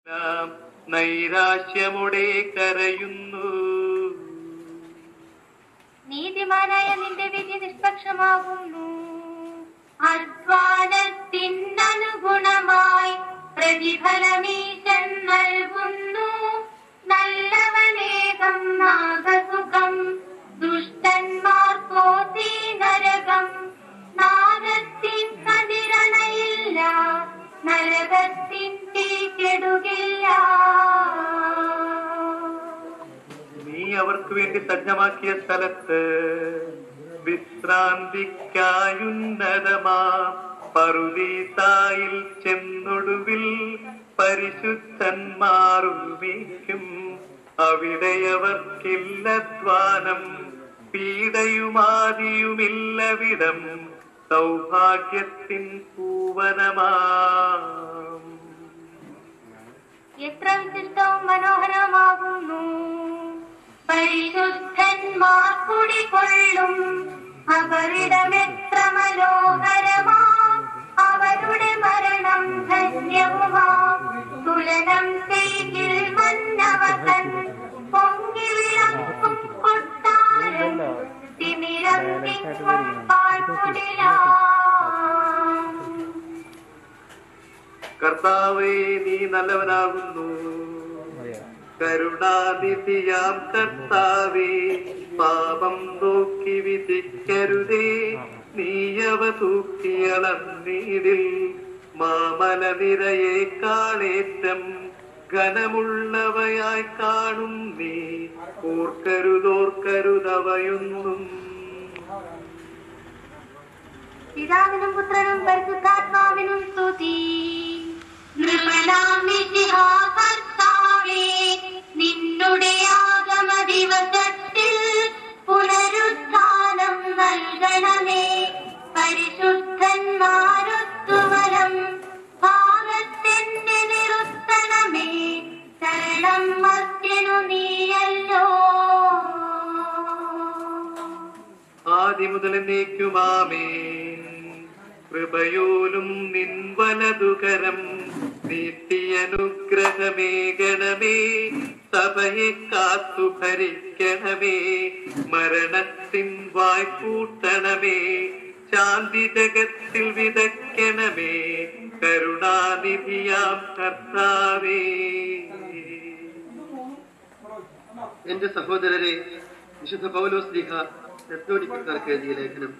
നാം നൈരാശ്യമുടെ കരയുന്നു നീതിമാനായ നിന്റെ വിധി നിഷ്പക്ഷമാകുന്നു അധ്വാനത്തിനനുഗുണമായി പ്രതിഫലമീശൻ നൽകുന്നു നല്ലവനേകം നാഗസുഖം ദുഷ്ടന്മാർക്കോ തീ നരകം നാഗത്തിൻ കതിരണയില്ല നരകത്തിൻ തീ കെടുകില്ല നീ അവർക്ക് വേണ്ടി സജ്ജമാക്കിയ സ്ഥലത്ത് വിശ്രാന്തിക്കായുന്നതമാ പറുദീസായിൽ ചെന്നൊടുവിൽ പരിശുദ്ധന്മാറുമേക്കും അവിടെയവർക്കില്ലധ്വാനം പീഡയുമാതിയുമില്ലവിടം സൗഭാഗ്യത്തിൻ പൂവനമാം എത്ര വിശിഷ്ടവും മനോഹരമാകുന്നു പരിശുദ്ധന്മാർ കുടികൊള്ളും അവരിടമെത്ര മനോഹരമാ അവരുടെ മരണം ധന്യവുമാ തുലനം ചെയ്തിൽ മന്നവതൻ പൊങ്ങി വിളക്കും കൊട്ടാരം തിമിരം തിങ്ങും പാഴ്കുടിലാ കർത്താവേ നീ നല്ലവനാകുന്നു കരുണാനിധിയാം കർത്താവേ പാപം നോക്കി വിധിക്കരുതേ നീയവ തൂക്കിയളന്നീടിൽ മാമല നിരയേക്കാളേറ്റം ഘനമുള്ളവയായി കാണും നീ ഓർക്കരുതോർക്കരുതവയൊന്നും പിതാവിനും പുത്രനും പരിശുദ്ധാത്മാവിനും സ്തുതി നൃപനാം മിശിഹാ കർത്താവേ, നിന്നുടെ ആഗമ ദിവസത്തിൽ പുനരുത്ഥാനം നൽകണമേ പരിശുദ്ധന്മാരൊത്തുവരം ഭാഗത്തിന്റെ നിറുത്തണമേ ശരണം മർത്യനു നീയല്ലോ ആദ്യ മുതൽ എന്നേക്കുമാമേ കൃപയോലും നിൻ വലതുകരം നീട്ടിയനുഗ്രഹമേകണമേ സഭയെ കാത്തു ഭരിക്കണമേ മരണത്തിൻ വായ്പൂട്ടണമേ ശാന്തി ജഗത്തിൽ വിതയ്ക്കണമേ കരുണാനിധിയാം കർത്താവേ എന്റെ സഹോദരരെ വിശുദ്ധ പൗലോസ് ലീഹ തെത്തോടിക്കാർക്ക് എഴുതിയ ലേഖനം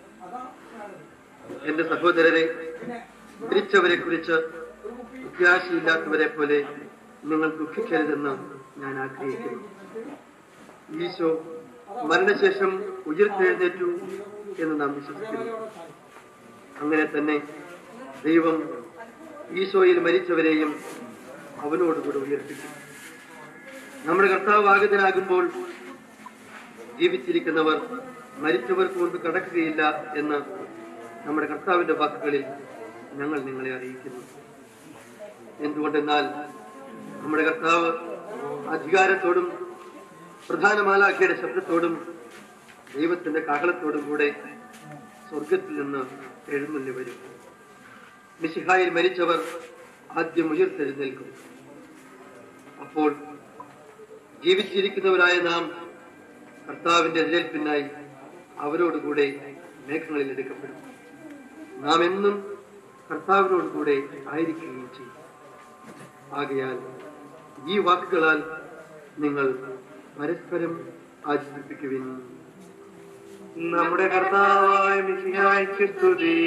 എന്റെ സഹോദരരെ മരിച്ചവരെ കുറിച്ച് പ്രത്യാശയില്ലാത്തവരെ പോലെ നിങ്ങൾ ദുഃഖിക്കരുതെന്ന് ഞാൻ ആഗ്രഹിക്കുന്നു ഈശോ മരണശേഷം ഉയർത്തെഴുന്നേറ്റു എന്ന് നാം വിശ്വസിക്കുന്നു അങ്ങനെ തന്നെ ദൈവം ഈശോയിൽ മരിച്ചവരെയും അവനോടുകൂടെ ഉയർപ്പിക്കും നമ്മുടെ കർത്താവ് ആഗതനാകുമ്പോൾ ജീവിച്ചിരിക്കുന്നവർ മരിച്ചവർക്ക് മുൻപ് കടക്കുകയില്ല എന്ന് നമ്മുടെ കർത്താവിന്റെ വാക്കുകളിൽ ഞങ്ങൾ നിങ്ങളെ അറിയിക്കുന്നു എന്തുകൊണ്ടെന്നാൽ നമ്മുടെ കർത്താവ് അധികാരത്തോടും പ്രധാന മാലാഖിയുടെ ശബ്ദത്തോടും ദൈവത്തിന്റെ കാഹളത്തോടും കൂടെ സ്വർഗത്തിൽ നിന്ന് എഴുന്നള്ളി വരും മിശിഹായിൽ മരിച്ചവർ ആദ്യം ഉയർത്തെഴുന്നേൽക്കും അപ്പോൾ ജീവിച്ചിരിക്കുന്നവരായ നാം കർത്താവിന്റെ എതിരേൽപ്പിനായി അവരോടുകൂടെ മേഘങ്ങളിൽ എടുക്കപ്പെടും നാം എന്നും കർത്താവിനോടുകൂടെ ആയിരിക്കുകയും ചെയ്യും ആകയാൽ ഈ വാക്കുകളാൽ നിങ്ങൾ പരസ്പരം ആശ്വസിപ്പിക്കുവിൻ നമ്മുടെ കർത്താവായ മിശിഹായ്ക്ക് സ്തുതി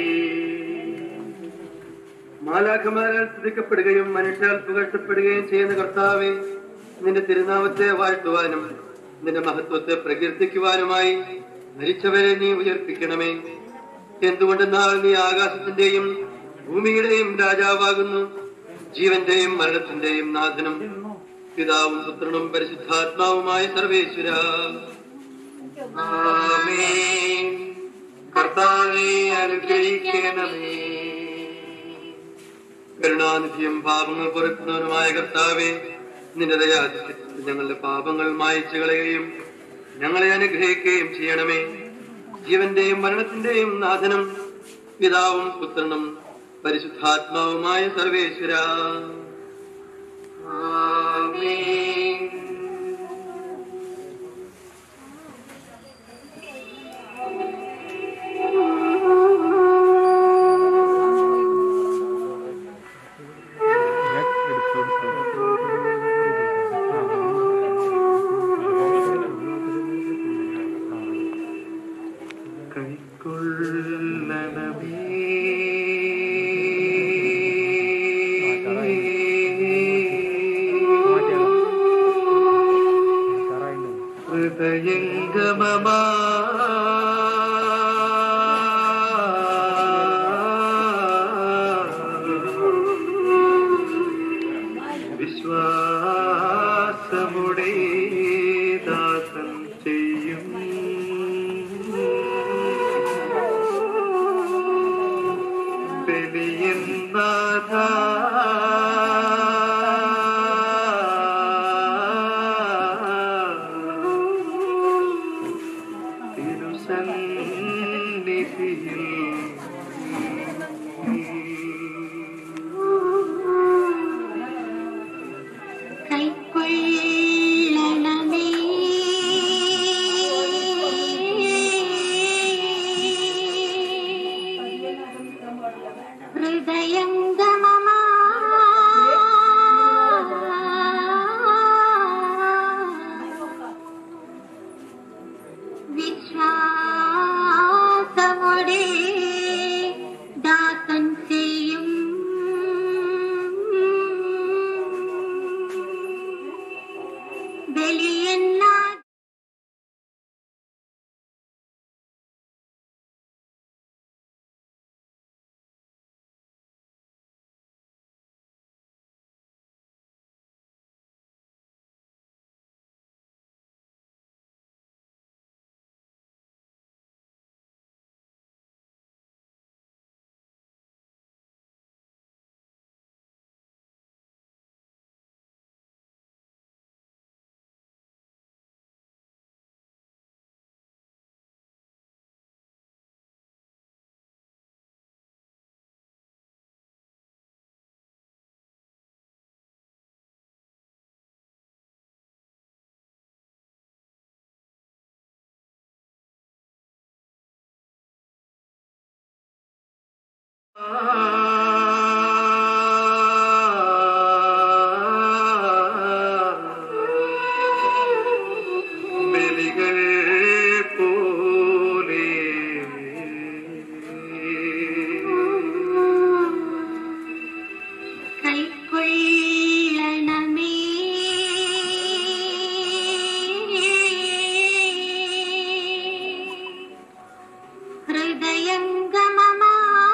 മാലാഖമാരാൽ സ്തുതിക്കപ്പെടുകയും മനുഷ്യരാൽ പുകഴ്ത്തപ്പെടുകയും ചെയ്യുന്ന കർത്താവെ നിന്റെ തിരുനാമത്തെ വാഴ്ത്തുവാനും നിന്റെ മഹത്വത്തെ പ്രകീർത്തിക്കുവാനുമായി മരിച്ചവരെ നീ ഉയർപ്പിക്കണമേ എന്തുകൊണ്ടെന്നാൽ നീ ആകാശത്തിന്റെയും ഭൂമിയുടെയും രാജാവാകുന്നു ജീവന്റെയും മരണത്തിന്റെയും നാഥനും പിതാവും പുത്രനും പരിശുദ്ധാത്മാവുമായ സർവേശ്വര ആമേൻ കർത്താവെ അനുഗ്രഹിക്കണമേ കരുണാനിധിയും പാപങ്ങൾ പൊറുക്കുന്നവനുമായ കർത്താവെ നിന്റെ ദയാധിക്യത്തിൽ ഞങ്ങളുടെ പാപങ്ങൾ മായച്ചു കളയുകയും ഞങ്ങളെ അനുഗ്രഹിക്കുകയും ചെയ്യണമേ ജീവന്റെയും മരണത്തിന്റെയും നാഥനും പിതാവും പുത്രനും പരിശുദ്ധാത്മാവുമായ സർവേശ്വര ആമേൻ കൈക്കൊള്ളണമേ ഹൃദയംഗമമാ വിശ്വാസമുടെ ദാസൻ ചെയ്യും ബലിയൻ നാഥ തിരുസന്നിധിയിൽ കൈക്കൊള്ളണമേ ഹൃദയംഗമമാ വിശ്വാസമോടെ ദാസൻ ചെയ്യും ബലിയെന്നാ ബലികൾ പോലെ കൈക്കൊള്ളണമേ ഹൃദയംഗമമാ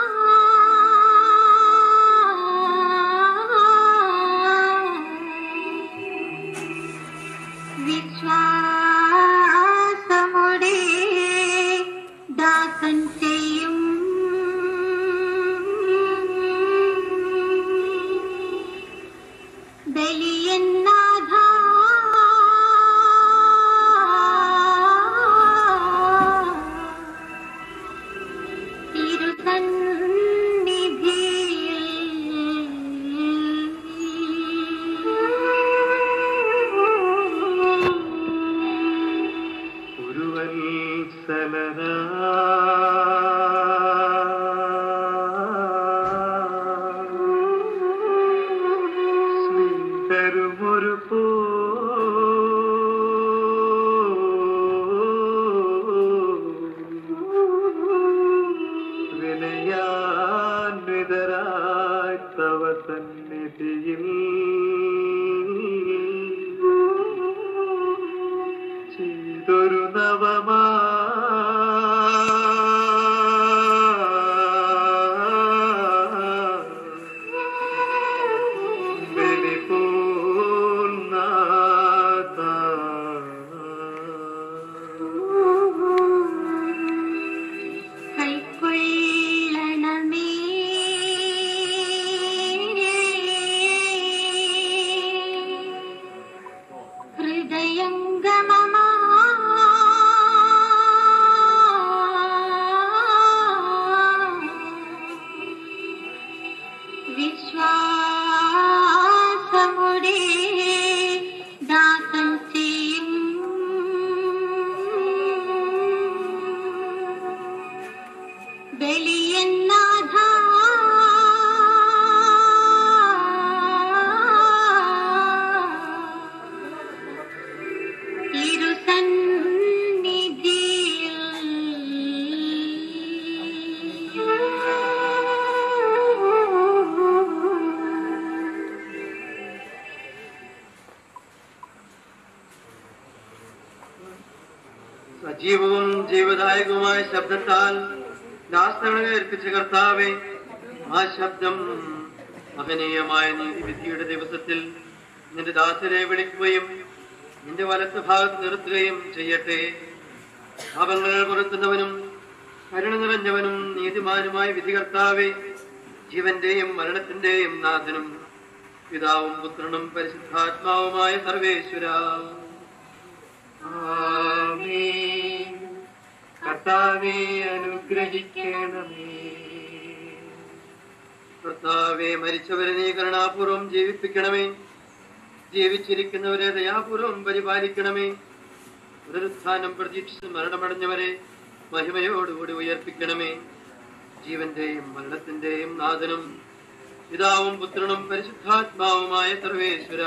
വിശ്വാസമുടെ ദാസൻ ചെയ്യും ബലിയന്നാഥ തിരുസന്നിധിയിൽ ഒരു വത്സലന സ്നേഹരുമൊരു പോ വിനയാന്വിതരായി തവ സന്നിധിയിൽ ചെയ്തൊരു നവമാ സജീവവും ജീവദായകവുമായ ശബ്ദത്താൽ ദാസങ്ങളെ ഏൽപ്പിച്ച കർത്താവെ ആ ശബ്ദം മഹനീയമായ നീതിവിധിയുടെ ദിവസത്തിൽ നിന്റെ ദാസരെ വിളിക്കുകയും നിന്റെ വലത്ത് ഭാഗത്ത് നിർത്തുകയും ചെയ്യട്ടെ പാപങ്ങൾ പുറത്തുന്നവനും കരുണ നിറഞ്ഞവനും നീതിമാനുമായ വിധികർത്താവെ ജീവന്റെയും മരണത്തിന്റെയും നാഥനും പിതാവും പുത്രനും പരിശുദ്ധാത്മാവുമായ സർവേശ്വര ആമേൻ. കർത്താവെ അനുഗ്രഹിക്കണമേ കർത്താവെ മരിച്ചവരെ നീ കരുണാപൂർവം ജീവിപ്പിക്കണമേ ജീവിച്ചിരിക്കുന്നവരെ ദയാപൂർവം പരിപാലിക്കണമേ പുനരുത്ഥാനം പ്രതീക്ഷിച്ച് മരണമടഞ്ഞവരെ മഹിമയോടുകൂടി ഉയർപ്പിക്കണമേ ജീവന്റെയും മരണത്തിന്റെയും നാഥനും പിതാവും പുത്രനും പരിശുദ്ധാത്മാവുമായ സർവേശ്വര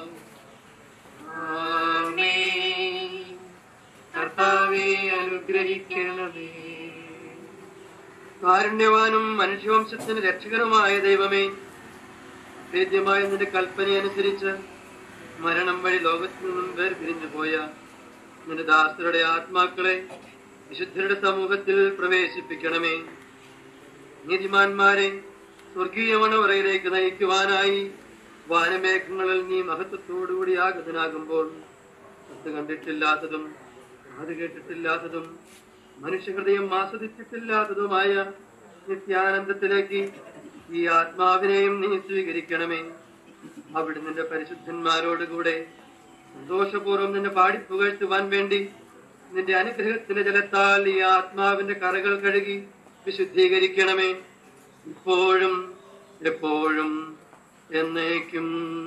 ആമേൻ. കർത്താവെ അനുഗ്രഹിക്കണമേ കാരുണ്യവാനും മനുഷ്യവംശത്തിന് രക്ഷകനുമായ ദൈവമേ ഭേദ്യമായ നിന്റെ കൽപ്പനയനുസരിച്ച് മരണം വഴി ലോകത്തു നിന്നും വേർപിരിഞ്ഞു പോയ നിന്റെ ദാസരുടെ ആത്മാക്കളെ വിശുദ്ധരുടെ സമൂഹത്തിൽ പ്രവേശിപ്പിക്കണമേ നീതിമാന്മാരെ സ്വർഗീയ മണവറയിലേക്ക് നയിക്കുവാനായി വാനമേഘങ്ങളിൽ നീ മഹത്വത്തോടുകൂടി ആഗതനാകുമ്പോൾ അത് കണ്ടിട്ടില്ലാത്തതും അത് കേട്ടിട്ടില്ലാത്തതും മനുഷ്യഹൃദയം ആസ്വദിച്ചിട്ടില്ലാത്തതുമായ നിത്യാനന്ദത്തിലേക്ക് ഈ ആത്മാവിനെയും നീ സ്വീകരിക്കണമേ അവിടെ നിന്റെ പരിശുദ്ധന്മാരോടുകൂടെ സന്തോഷപൂർവ്വം നിന്നെ പാടിപ്പുകഴ്ത്തുവാൻ വേണ്ടി നിന്റെ അനുഗ്രഹത്തിന്റെ ജലത്താൽ ഈ ആത്മാവിന്റെ കറകൾ കഴുകി വിശുദ്ധീകരിക്കണമേ ഇപ്പോഴും എപ്പോഴും എന്നേക്കും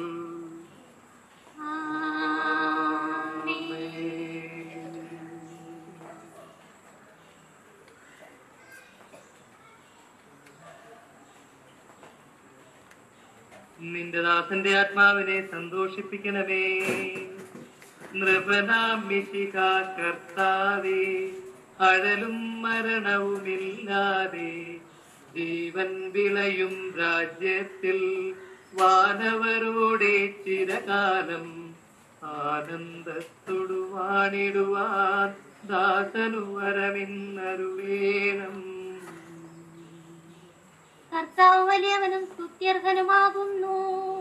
നിന്റെ ദാസന്റെ ആത്മാവിനെ സന്തോഷിപ്പിക്കണമേ നൃപനാമിശിക കർത്താവേ അഴലും മരണവുമില്ലാതെ ജീവൻ വിളയും രാജ്യത്തിൽ വാനവരോടെ ചിരകാലം ആനന്ദത്തോടു വാണിടുവാൻ ദാസനു വരമിന്നരുവേണം കർത്താവ് വലിയവനും സ്തുത്യർഹനുമാകുന്നു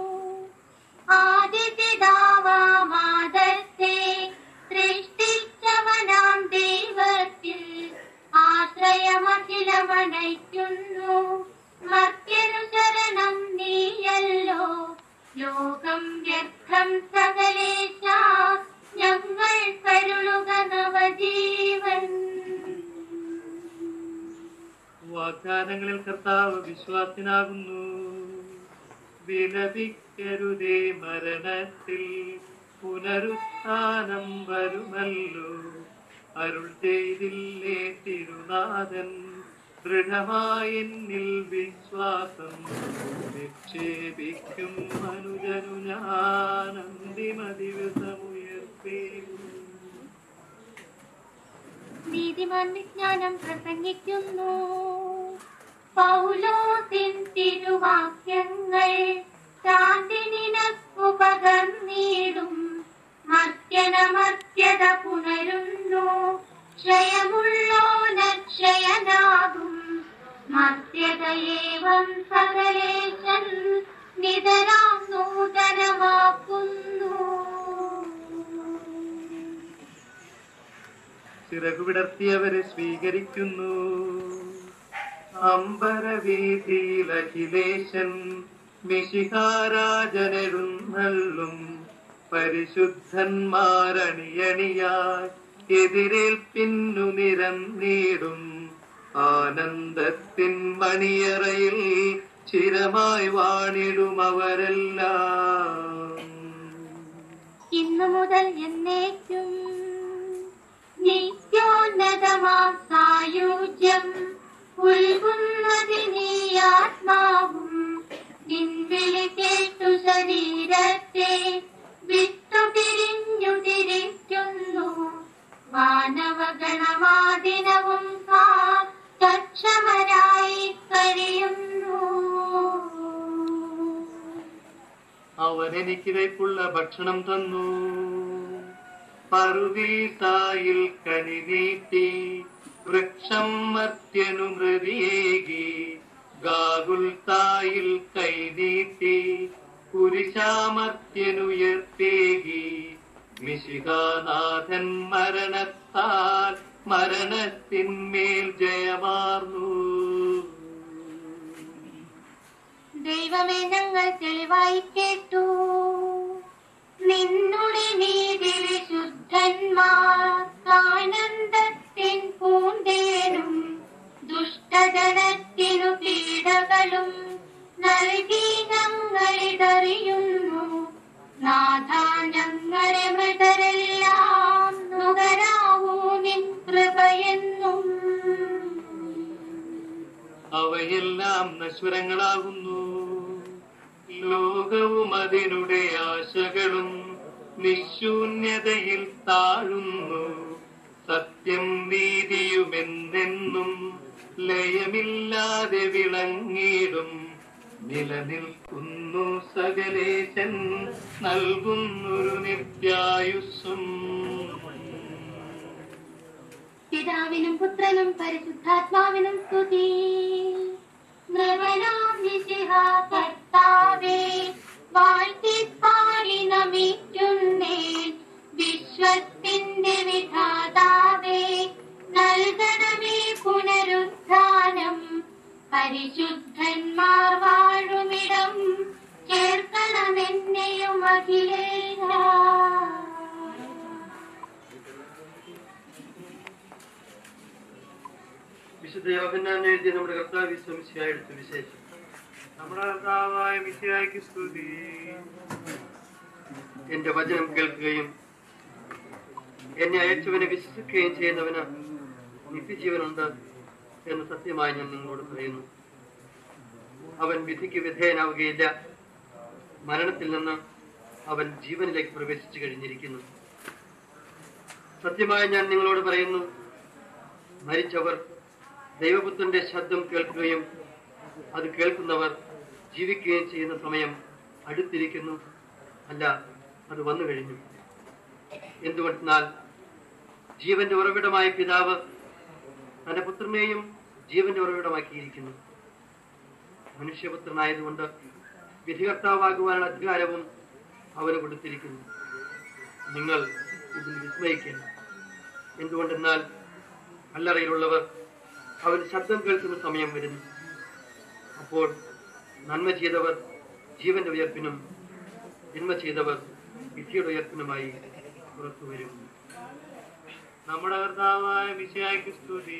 ആദിപിതാവാമാദത്തെ സൃഷ്ടിച്ചവനാം ദൈവത്തിൽ ആശ്രയമഖിലമണയ്ക്കുന്നു മർത്യനു ശരണം നീയല്ലോ ലോകം വ്യർത്ഥം സകലേശ ഞങ്ങൾ കരുളുക നവജീവൻ വാഗ്ദാനങ്ങളിൽ കർത്താവ് വിശ്വാസിനാകുന്നു വിലപിക്കരുതേ മരണത്തിൽ പുനരുത്ഥാനം വരുമല്ലോ അരുൾ ചെയ്തില്ലേ തിരുനാഥൻ ദൃഢമായെന്നിൽ വിശ്വാസം നിക്ഷേപിക്കും മനുജനു ഞാൻ അന്തിമ ദിവസമുയർത്തേക്കും നീതിമാൻ വിജ്ഞാനം പ്രസംഗിക്കുന്നു പൗലോസിൻ തിരുവാക്യങ്ങൾ ശാന്തി നിനക്കു പകർന്നിടും മർത്യനമർത്യത പുണരുന്നു ക്ഷയമുള്ളോനക്ഷയനാകും മർത്യതയേവം സകലേശൻ നിതരാം നൂതനമാക്കുന്നു ചിറകുവിടർത്തിയവരെ സ്വീകരിക്കുന്നു അമ്പരവീതിയിൽ അഖിലേശൻ മിശിഹാരാജനെഴുന്നള്ളും പരിശുദ്ധന്മാരണിയണിയായി എതിരേൽപ്പിന്നു നിരന്നീടും ആനന്ദത്തിൻ മണിയറയിൽ ചിരമായി വാണിടും അവരെല്ലാം ഇന്നു മുതൽ എന്നേക്കും നിത്യോന്നതമാം സായുജ്യം ഉൾകുന്നതിനീ ആത്മാവും നിൻവിളി കേട്ടു ശരീരത്തെ വിട്ടു പിരിഞ്ഞു തിരിക്കുന്നു മാനവഗണമാദിനവും സക്ഷമരായി കഴിയുന്നു അവൻ എനിക്കിതയ്ക്കുള്ള ഭക്ഷണം തന്നു പറുദീസായിൽ കനി നീട്ടി വൃക്ഷം മർത്യനു മൃതിയേകി ഗാകുൽത്തായിൽ കൈനീട്ടി കുരിശാമർത്യനുയർത്തേകി മിശികാനാഥൻ മരണത്താൽ മരണത്തിന്മേൽ ജയമാർന്നു ദൈവമേ ഞങ്ങൾ തെളിവായി കേട്ടു നിന്നുടെ നീതി വിശുദ്ധന്മാർക്കാനന്ദത്തിൻ പൂന്തേനും ദുഷ്ടജനത്തിനു പീഡകളും നൽകി ഞങ്ങളിതറിയുന്നു നാഥ ഞങ്ങളെ മൃതരെല്ലാം നുകരാവൂ നിൻ കൃപയെന്നും അവയെല്ലാം നശ്വരങ്ങളാകുന്നു ലോകവും അതിനുടെ ആശകളും നിശൂന്യതയിൽ താഴുന്നു സത്യം നീതിയുമെന്നെന്നും ലയമില്ലാതെ വിളങ്ങിടും നിലനിൽക്കുന്നു സകലേശൻ നൽകുന്നൊരു നിത്യായുസ്സും പിതാവിനും പുത്രനും പരിശുദ്ധാത്മാവിനും സ്തുതി നൃപനാം നിശിഹ കർത്താവേ വാഴ്ത്തിപ്പാടി നമിക്കുന്നേൻ വിശ്വത്തിന്റെ വിധാതാവേ നൽകണമേ പുനരുത്ഥാനം പരിശുദ്ധന്മാർ വാഴുമിടം ചേർക്കണമെന്നെയും അഖിലേശ വിശുദ്ധ യോഹന്നാൻ എഴുതിയ നമ്മുടെ കർത്താവ് വിശ്വമിശിയായെടുത്ത വിശേഷം നമ്മുടെ കർത്താവായ മിശിഹായ്ക്ക് സ്തുതി എന്റെ വചനം കേൾക്കുകയും എന്നെ അയച്ചവനെ വിശ്വസിക്കുകയും ചെയ്യുന്നവന് നിത്യജീവനുണ്ട് എന്ന് സത്യമായി ഞാൻ നിങ്ങളോട് പറയുന്നു അവൻ വിധിക്ക് വിധേയനാവുകയില്ല മരണത്തിൽ നിന്ന് അവൻ ജീവനിലേക്ക് പ്രവേശിച്ചു കഴിഞ്ഞിരിക്കുന്നു സത്യമായി ഞാൻ നിങ്ങളോട് പറയുന്നു മരിച്ചവർ ദൈവപുത്രന്റെ ശബ്ദം കേൾക്കുകയും അത് കേൾക്കുന്നവർ ജീവിക്കുകയും ചെയ്യുന്ന സമയം അടുത്തിരിക്കുന്നു അല്ല അത് വന്നു കഴിഞ്ഞു എന്തുകൊണ്ടെന്നാൽ ജീവന്റെ ഉറവിടമായ പിതാവ് തന്റെ പുത്രനെയും ജീവന്റെ ഉറവിടമാക്കിയിരിക്കുന്നു മനുഷ്യപുത്രനായതുകൊണ്ട് വിധികർത്താവാകുവാനുള്ള അധികാരവും അവന് കൊടുത്തിരിക്കുന്നു നിങ്ങൾ ഇതിൽ വിസ്മയിക്കുന്നു എന്തുകൊണ്ടെന്നാൽ കല്ലറയിലുള്ളവർ അവൻ ശബ്ദം കേൾക്കുന്ന സമയം വരുന്നു അപ്പോൾ നന്മ ചെയ്തവർ ജീവന്റെ ഉയർപ്പിനും തിന്മ ചെയ്തവർ വിധിയുടെ ഉയർപ്പിനുമായി പുറത്തു വരും നമ്മുടെ കർത്താവായ മിശിഹായ്ക്ക് സ്തുതി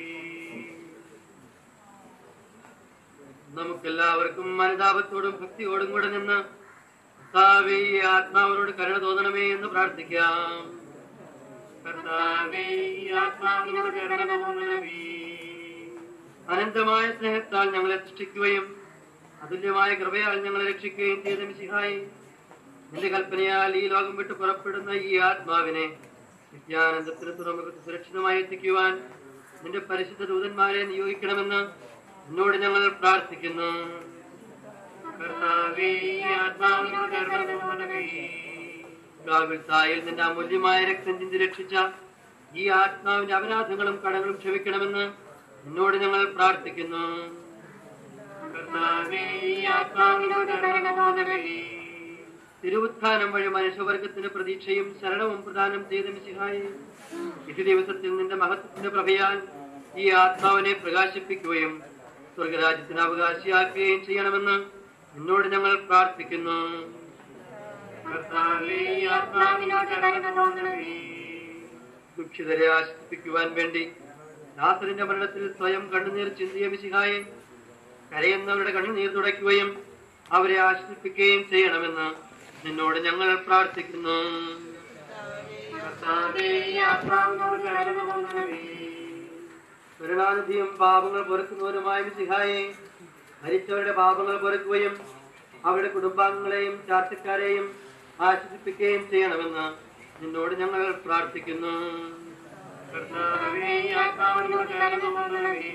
നമുക്കെല്ലാവർക്കും അനുതാപത്തോടും ഭക്തിയോടും കൂടെ നിന്ന് കർത്താവേ ഈ ആത്മാവിനോട് കരുണ തോന്നണമേ എന്ന് പ്രാർത്ഥിക്കാം കർത്താവേ ഈ ആത്മാവിനോട് കരുണ തോന്നണമേ അനന്തമായ സ്നേഹത്താൽ ഞങ്ങളെ സൃഷ്ടിക്കുകയും അതുല്യമായ കൃപയാൽ ഞങ്ങളെ രക്ഷിക്കുകയും ചെയ്ത മിശിഹായി നിന്റെ കൽപ്പനയാൽ ഈ ലോകം വിട്ട് പുറപ്പെടുന്ന ഈ ആത്മാവിനെ നിത്യാനന്ദത്തിന് തുറമുഖത്ത് സുരക്ഷിതമായി എത്തിക്കുവാൻ നിന്റെ പരിശുദ്ധ ദൂതന്മാരെ നിയോഗിക്കണമെന്ന് നിന്നോട് ഞങ്ങൾ പ്രാർത്ഥിക്കുന്നു കർത്താവേ ഈ ആത്മാവിനോട് കരുണ തോന്നണമേ ഗാഗുൽത്തായിൽ നിന്റെ അമൂല്യമായ രക്തം ചിന്തി രക്ഷിച്ച ഈ ആത്മാവിന്റെ അപരാധങ്ങളും കടങ്ങളും ക്ഷമിക്കണമെന്ന് നിന്നോട് ഞങ്ങൾ പ്രാർത്ഥിക്കുന്നു കർത്താവേ ഈ ആത്മാവിനോട് കരുണ തോന്നണമേ തിരുവുത്ഥാനം വഴി മനുഷ്യവർഗത്തിന് പ്രതീക്ഷയും ശരണവും പ്രദാനം ചെയ്ത മിശിഹായി വിധി ദിവസത്തിൽ നിന്റെ മഹത്വത്തിന്റെ പ്രഭയാൽ ഈ ആത്മാവിനെ പ്രകാശിപ്പിക്കുകയും സ്വർഗരാജ്യത്തിന് അവകാശിയാക്കുകയും ചെയ്യണമെന്ന് നിന്നോട് ഞങ്ങൾ പ്രാർത്ഥിക്കുന്നു കർത്താവേ ഈ ആത്മാവിനോട് കരുണ തോന്നണമേ ദുഃഖിതരെ ആശ്വസിപ്പിക്കുവാൻ വേണ്ടി നാസറിന്റെ മരണത്തിൽ സ്വയം കണ്ണുനീർ ചിന്തിയ മിശിഹായെ കരയുന്നവരുടെ കണ്ണുനീർ തുടയ്ക്കുകയും അവരെ ആശ്വസിപ്പിക്കുകയും ചെയ്യണമെന്ന് നിന്നോട് ഞങ്ങൾ പ്രാർത്ഥിക്കുന്നു കർത്താവേ ഈ ആത്മാവിനോട് കരുണ തോന്നണമേ കരുണാനിധിയും പാപങ്ങൾ പൊറുക്കുന്നവരുമായ മിശിഹായെ മരിച്ചവരുടെ പാപങ്ങൾ പൊറുക്കുകയും അവരുടെ കുടുംബാംഗങ്ങളെയും ചാർച്ചക്കാരെയും ആശ്വസിപ്പിക്കുകയും ചെയ്യണമെന്ന് നിന്നോട് ഞങ്ങൾ പ്രാർത്ഥിക്കുന്നു കർത്താവേ ഈ ആത്മാവിനോട് കരുണ തോന്നണമേ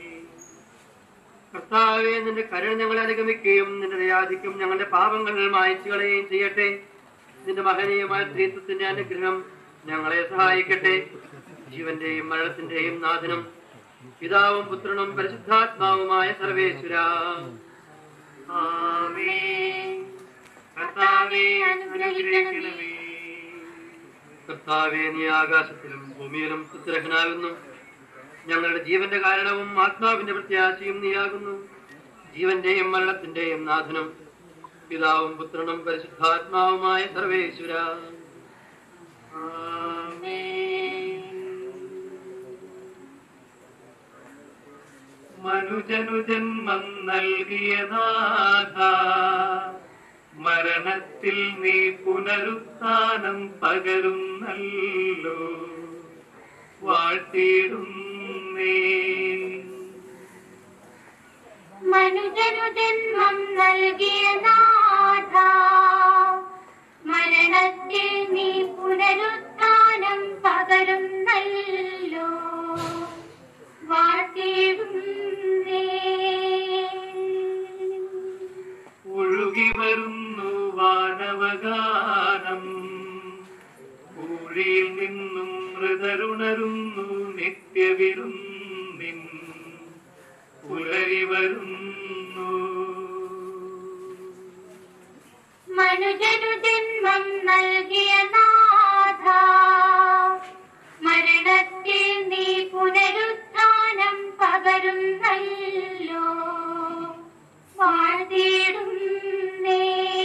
കർത്താവെ നിന്റെ കരുണ ഞങ്ങളെ അനുഗമിക്കുകയും നിന്റെ ദയാധിക്യം ഞങ്ങളുടെ പാപങ്ങൾ മായച്ചു കളയുകയും ചെയ്യട്ടെ നിന്റെ മഹനീയമായ സ്ത്രീത്വത്തിന്റെ അനുഗ്രഹം ഞങ്ങളെ സഹായിക്കട്ടെ ജീവന്റെയും മരണത്തിന്റെയും നാഥനും പിതാവും പുത്രനും പരിശുദ്ധാത്മാവുമായ സർവേശ്വര ആമേൻ കർത്താവേ അനുഗ്രഹിക്കണമേ കർത്താവേ നീ ആകാശത്തിലും ഭൂമിയിലും സുഗ്രഹനാകുന്നു ഞങ്ങളുടെ ജീവന്റെ കാരണവും ആത്മാവിന്റെ പ്രത്യാശയും നീയാകുന്നു ജീവന്റെയും മരണത്തിന്റെയും നാഥനും പിതാവും പുത്രനും പരിശുദ്ധാത്മാവുമായ സർവേശ്വര മനുജനു ജന്മം നൽകിയ നാഥ മരണത്തിൽ നീ പുനരുത്ഥാനം പകരുന്നല്ലോ വാഴ്ത്തിയിടുന്നേ മനുജനു ജന്മം നൽകിയ നാഥ മരണത്തിൽ നീ പുനരുത്ഥാനം പകരുന്നല്ലോ വാഴ്ത്തിയിടുന്നേ ഒഴുകി വരുന്നു വാനവഗാനം ഊഴിയിൽ നിന്നും മൃതരുണരുന്നു നിത്യവിരുന്നിൻ പുലരി വരുന്നു മനുജനു ജന്മം നൽകിയ നാഥ മരണത്തിൽ നീ പുനരുത്ഥാനം പകരുന്നല്ലോ വാഴ്ത്തിയിടുന്നേ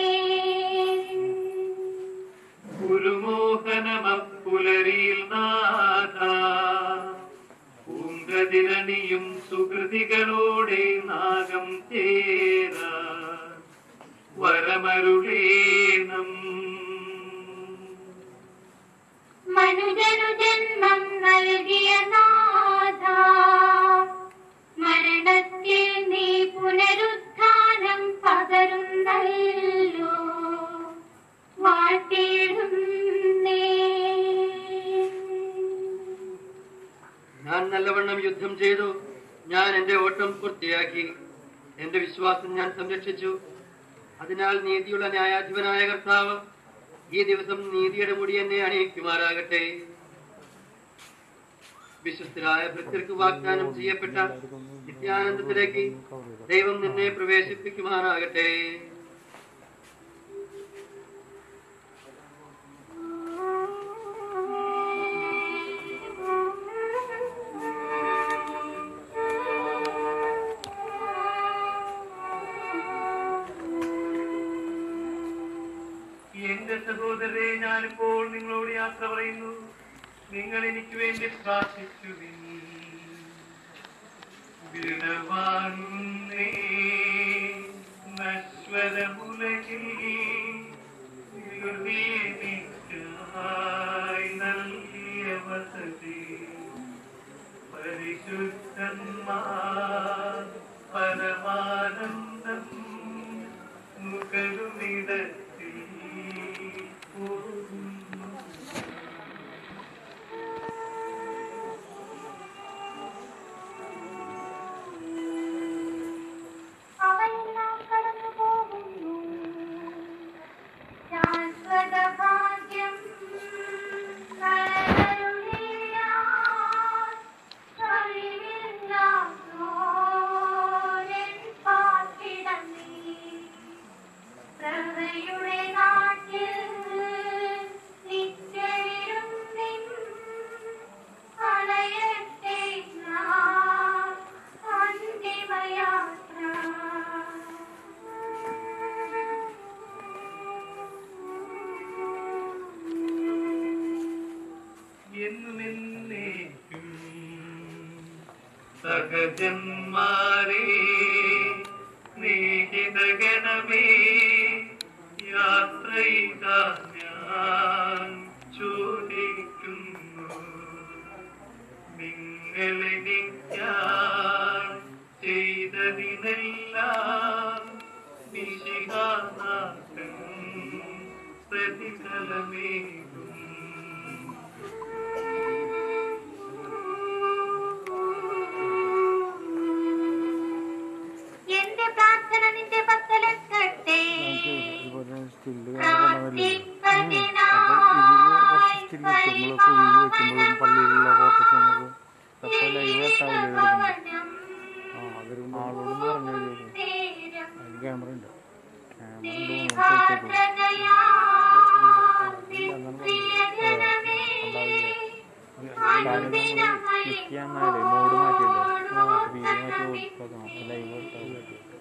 ഗുരുമോഹനമപ്പുലരിയിൽ നാഥ പൂങ്കതിരണിയും സുഹൃതികളോടെ നാഗം ചേര വരമരുളേണം മനുജനു ജന്മം നൽകിയ നാഥ മരണത്തിൽ നീ പുനരുത്ഥാനം പകരുന്നല്ലോ വാഴ്ത്തിയിടുന്നേ ഞാൻ നല്ലവണ്ണം യുദ്ധം ചെയ്തു ഞാൻ എന്റെ ഓട്ടം പൂർത്തിയാക്കി എന്റെ വിശ്വാസം ഞാൻ സംരക്ഷിച്ചു അതിനാൽ നീതിയുള്ള ന്യായാധിപനായ കർത്താവ് ഈ ദിവസം നീതിയുടെ മുടി എന്നെ അണിയിക്കുമാറാകട്ടെ വിശ്വസ്തരായ ഭക്തർക്ക് വാഗ്ദാനം ചെയ്യപ്പെട്ട നിത്യാനന്ദത്തിലേക്ക് ദൈവം നിന്നെ പ്രവേശിപ്പിക്കുമാറാകട്ടെ എന്റെ സഹോദരരെ ഞാനിപ്പോൾ നിങ്ങളോട് യാത്ര പറയുന്നു നിങ്ങൾ എനിക്ക് വേണ്ടി പ്രാർത്ഥിച്ചു വിടവാങ്ങുന്നേ നശ്വരമുലകിൽ വിരുദീനിക്കായി നൽകിയ വസതി പരിശുദ്ധന്മാർ പരമാനന്ദം മുഖരുമിടത്തിൽ പോകുന്നു അവയെല്ലാം കടന്നു പോകുന്നു ശാശ്വത ഭാഗ്യം പ്രഭയുടെ നാട്ടിൽ നിത്യവിരുന്നിൻ അണയട്ടെ നാം അന്തിമയാത്ര എന്നുമെന്നേക്കും സഹജന്മാരെ സ്നേഹിതഗണമേ യാത്ര ഇതാ ഞാൻ ചോദിക്കുന്നു നിങ്ങളെനിക്കാൻ ചെയ്തതിനെല്ലാം നിശിഹാനാഥൻ പ്രതിഫലമേകും എന്റെ പ്രാർത്ഥന നിന്റെ പക്കലെത്തട്ടെ ഇതുപോലെ സ്റ്റില്ല് പ്രാർത്ഥിപ്പതിനായി കുറച്ച് സ്റ്റില്ല് നമ്മൾ ഭവനം ആ അതൊരു ആളോട് പറഞ്ഞു നേരം അതിൽ ക്യാമറ ഉണ്ട് ക്യാമറ ഉണ്ട് ക്ലിക്ക് ചെയ്യാൻ നാലേ മോഡ് മാറ്റിയല്ലോ വീഡിയോ മാറ്റി കൊടുക്കണം ലൈവ് കൊടുത്താൽ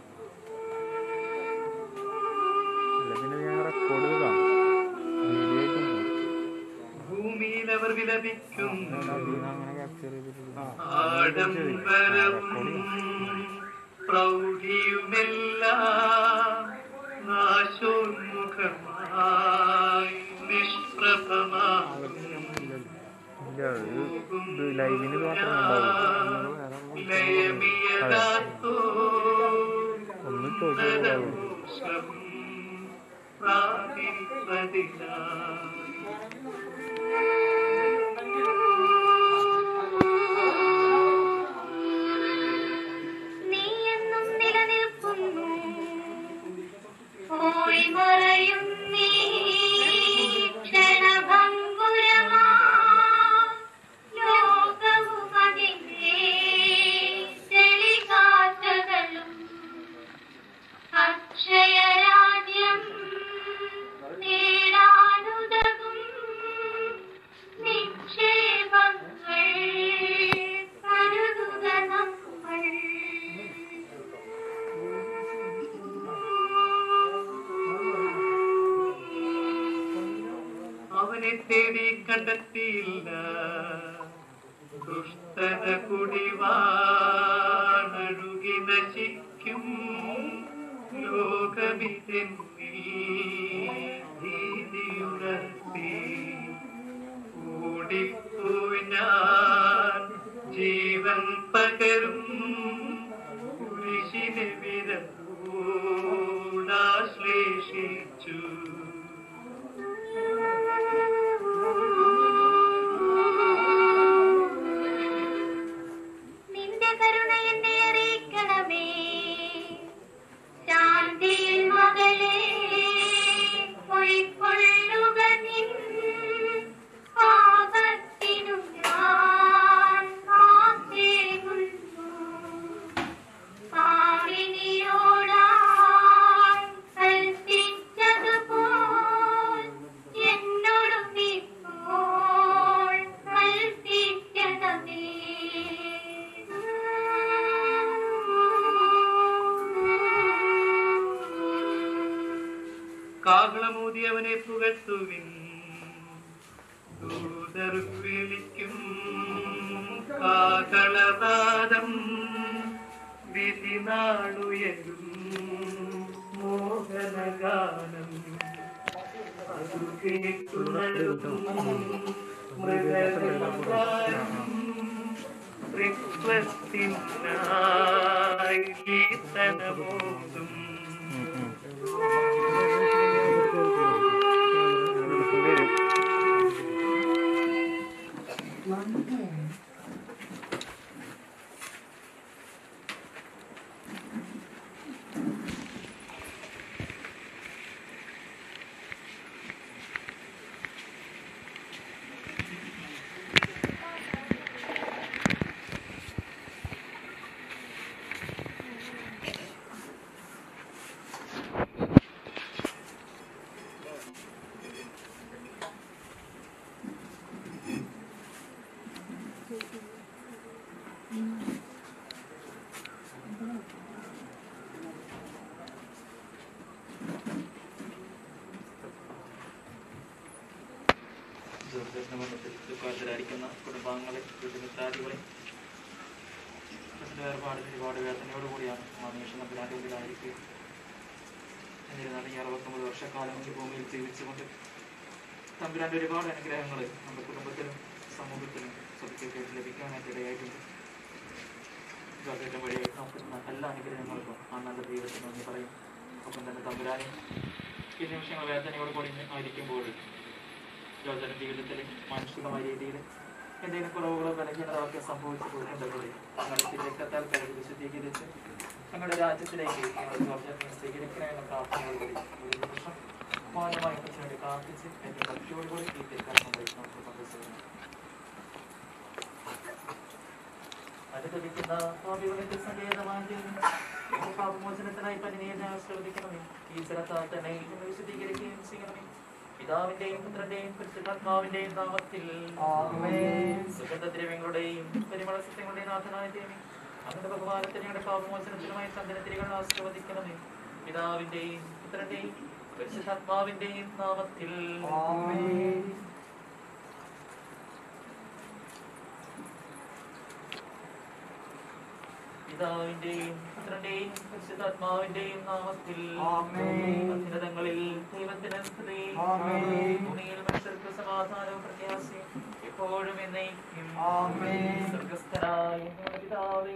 അല്ല പിന്നെ ഞാൻ റെക്കോർഡ് ചെയ്താം വീഡിയോ ആയിട്ടുണ്ട് ഭൂമിയിൽ അവർ വിലപിക്കുന്നു അതിന് അങ്ങനെ ക്യാപ്ചർ ചെയ്തിട്ട് ആഡംബരവും പ്രൗഢിയുമെല്ലാം നാശോന്മുഖമായി നിഷ്പ്രഭമാകും ഇല്ല ഇത് ലൈവിന് ഇത് മാത്രമേ ഉണ്ടാവുള്ളൂ ലയമിയതാത്തോ ഒന്ന് ചോദിച്ചു പ്രാപിപ്പതിനാ നീ എന്നും നിലനിൽക്കുന്നു പോയി മറയും നീ ക്ഷണഭംഗുരമാ ലോകവും അതിന്റെ ചെളികാറ്റകളും അക്ഷയരാജ്യം നേടാനുതകും നിക്ഷേപങ്ങൾ കരുതുക നമ്മൾ അവനെ തേടി കണ്ടെത്തിയില്ല ദുഷ്ടത കുടിവാണഴുകി നശിക്കും ലോകമിതെന്നിൽ ഭീതിയുണർത്തി ഓടിപ്പോയി ഞാൻ ജീവൻ പകരും കുരിശിനെ വിരൂടാശ്ലേഷിച്ചു നിന്റെ കരുണ എന്നെ അറിയിക്കണമേ ശാന്തിയിൽ മകളെ പൊയ്ക്കൊള്ളുക നിൻ പാപത്തിനു ഞാൻ ആശേകുന്നു പാവിനിയോടായി കൽപ്പിച്ചതുപോൽ എന്നോടും ഇപ്പോൾ കൽപ്പിക്കണമേ കാഹളമൂതി അവനെ പുകഴ്ത്തുവിൻ ദൂതർ വിളിക്കും കാഹളവാദം വിധി നാളുയരും മോഹനഗാനം അതു കേട്ടുണരും മൃഗസംഹാരം ത്രിത്വത്തിനായി കീർത്തനമോതും ദുർദശനബന്ധത്തിൽ ദുഃഖാന്തരായിരിക്കുന്ന കുടുംബാംഗങ്ങളെ വീട്ടുമിത്രാദികളെ അതിൻ്റെ വേർപാടിൽ ഒരുപാട് വേദനയോടുകൂടിയാണ് മാനേഷൻ നമ്പുരാൻ്റെ ഉള്ളിലായിരിക്കുക എന്നിരുന്നാലും ഈ അറുപത്തൊമ്പത് വർഷക്കാലം ഈ ഭൂമിയിൽ ജീവിച്ചുകൊണ്ട് തമ്പുരാൻ്റെ ഒരുപാട് അനുഗ്രഹങ്ങൾ നമ്മുടെ കുടുംബത്തിലും സമൂഹത്തിലും സ്വതക്കൊക്കെ ലഭിക്കാനായിട്ട് ഇടയായിട്ടുണ്ട് ജോസേറ്റം വഴി നമുക്ക് എല്ലാ അനുഗ്രഹങ്ങൾക്കും ആ നല്ല ദൈവത്തിന് നന്ദി പറയും ഒപ്പം തന്നെ തമ്പുരാനെ ഈ നിമിഷങ്ങൾ വേദനയോടുകൂടി ആയിരിക്കുമ്പോൾ ജോജന ജീവിതത്തിൽ മാനസികമായ രീതിയിൽ എന്തെങ്കിലും കുറവുകളോ ബലഹീനതയൊക്കെ സംഭവിച്ചു പോയിട്ടുണ്ടെങ്കിൽ ഞങ്ങളുടെ രക്തത്താൽ കരുതി വിശദീകരിച്ച് ഞങ്ങളുടെ രാജ്യത്തിലേക്ക് ഞങ്ങൾ ജോർജനെ സ്വീകരിക്കണമെന്ന പ്രാർത്ഥനയോടുകൂടി ഒരു നിമിഷം മൗനമായി കുറച്ചു വേണ്ടി പ്രാർത്ഥിച്ച് എന്റെ ഭക്തിയോടുകൂടി ഈ തിരുക്കാൻ നമുക്ക് പങ്കുവെച്ചു അനുദപിക്കുന്ന പാപികളുടെ സങ്കേതമായ ദൈവമേ, ഞങ്ങളുടെ പാപമോചനത്തിനായി പനിനീയനെ ആശ്രവദിക്കണമേ ഈ ജലത്താൽ തന്നെ ഞങ്ങൾ വിശദീകരിക്കുകയും ചെയ്യണമേ പിതാവിന്റെയും പുത്രന്റെയും പരിശുദ്ധാത്മാവിന്റെയും നാമത്തിൽ സുഗന്ധദ്രവ്യങ്ങളുടെയും പരിമള സത്യങ്ങളുടെയും നാഥനായ ദൈവമേ അങ്ങയുടെ ഭഗവാനത്തിന് ഞങ്ങളുടെ പാപമോചനത്തിനുമായി ചന്ദനത്തിരികൾ ആശ്രവദിക്കണമേ പിതാവിന്റെയും പുത്രന്റെയും പരിശുദ്ധാത്മാവിന്റെയും നാമത്തിൽ പിതാവിന്റെയും പുത്രന്റെയും പരിശുദ്ധാത്മാവിന്റെയും നാമത്തിൽ അത്യുന്നതങ്ങളിൽ ദൈവത്തിന് സ്തുതി ഭൂമിയിൽ മനുഷ്യർക്ക് സമാധാനവും പ്രത്യാശയും എപ്പോഴും എന്നേക്കും സ്വർഗസ്ഥനായ ഞങ്ങളുടെ പിതാവേ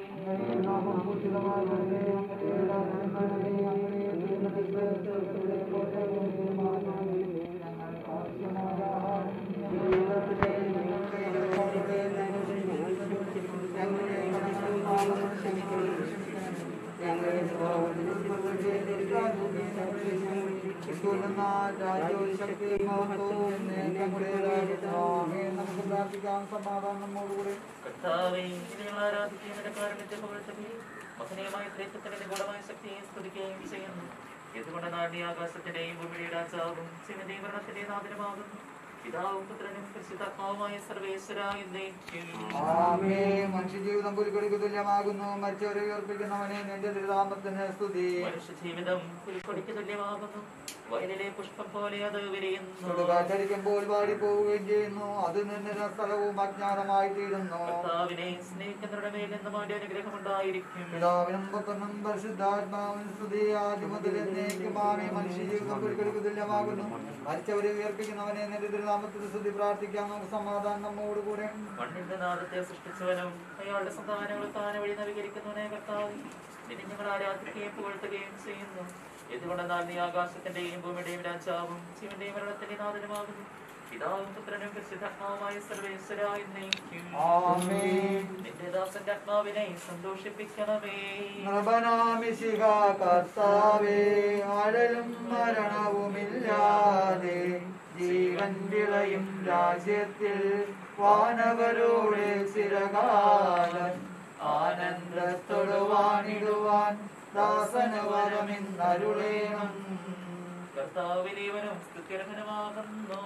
നമുക്ക് പ്രാർത്ഥിക്കാം സമാധാനം നമ്മോടുകൂടെ കർത്താവേ ഇത് ഞങ്ങൾ ആരാധിക്കുന്നതിന്റെ കാരണത്തെ പുകഴ്ത്തുകയും മഹനീയമായ ത്രേത്വത്തിന്റെ നിഗൂഢമായ ശക്തിയെ സ്തുതിക്കുകയും ചെയ്യുന്നു എന്തുകൊണ്ട് നാടിയ ആകാശത്തിന്റെയും ഭൂമിയുടെ രാജാവും സിനദീകരണത്തിന്റെ നാഥനുമാകുന്നു പിതാവും പുത്രനും പരിശുദ്ധാത്മാവുമായ സർവേശ്വര എന്നേക്കും ആമേ മനുഷ്യജീവിതം പുലിക്കൊടിക്ക് തുല്യമാകുന്നു മരിച്ചവരെ ഉയർപ്പിക്കുന്നവനെ നിന്റെ ദുരിതാമത്തിന് സ്തുതി മനുഷ്യ ജീവിതം പുലിക്കൊടിക്ക് തുല്യമാകുന്നു വയലിലെ പുഷ്പം പോലെ അത് വിരിയുന്നു ചുടുകാറ്റടിക്കുമ്പോൾ പാടിപ്പോവുകയും ചെയ്യുന്നു അത് നിന്റെ സ്ഥലവും അജ്ഞാനമായി തീരുന്നു കർത്താവിനെ സ്നേഹിക്കുന്നവരുടെ മേൽ നിന്നും അവന്റെ അനുഗ്രഹം ഉണ്ടായിരിക്കും പിതാവിനും പുത്രനും പരിശുദ്ധാത്മാവിനും സ്തുതി ആദ്യം മുതൽ എന്നേക്കും ആമേ മനുഷ്യജീവിതം പുലിക്കൊടിക്ക് തുല്യമാകുന്നു മരിച്ചവരെ ഉയർപ്പിക്കുന്നവനെ നിന്റെ ദുരിതാമത്തിന് സ്തുതി പ്രാർത്ഥിക്കാം നമുക്ക് സമാധാനം നമ്മോടുകൂടെ മണ്ണിന്റെ നാദത്തെ സൃഷ്ടിച്ചവനും അയാളുടെ സന്താനങ്ങൾ താന വഴി നവീകരിക്കുന്നവനെ കർത്താവ് നിന്നെ ഞങ്ങൾ ആരാധിക്കുകയും പുകഴ്ത്തുകയും ചെയ്യുന്നു എന്തുകൊണ്ടെന്നാൽ നീ ആകാശത്തിന്റെയും ഭൂമിയുടെയും രാജാവും ജീവന്റെയും മരണത്തിന്റെയും നാഥനുമാകുന്നു പിതാവും പുത്രനും പരിശുദ്ധാത്മാവുമായ സർവേശ്വര എന്നേക്കും ആമേൻ. നിന്റെ ദാസന്റെ ആത്മാവിനെ സന്തോഷിപ്പിക്കണമേ നൃപനാമിശിഹ കർത്താവേ ആഴലും മരണവുമില്ലാതെ ജീവൻ വിളയും രാജ്യത്തിൽ വാനവരോടെ ചിരകാലം ആനന്ദത്തോട് വാണിടുവാൻ ദാസന് വരമിന്നരുളേണം കർത്താവിലേവനും സ്തുത്യർഹനമാകുന്നു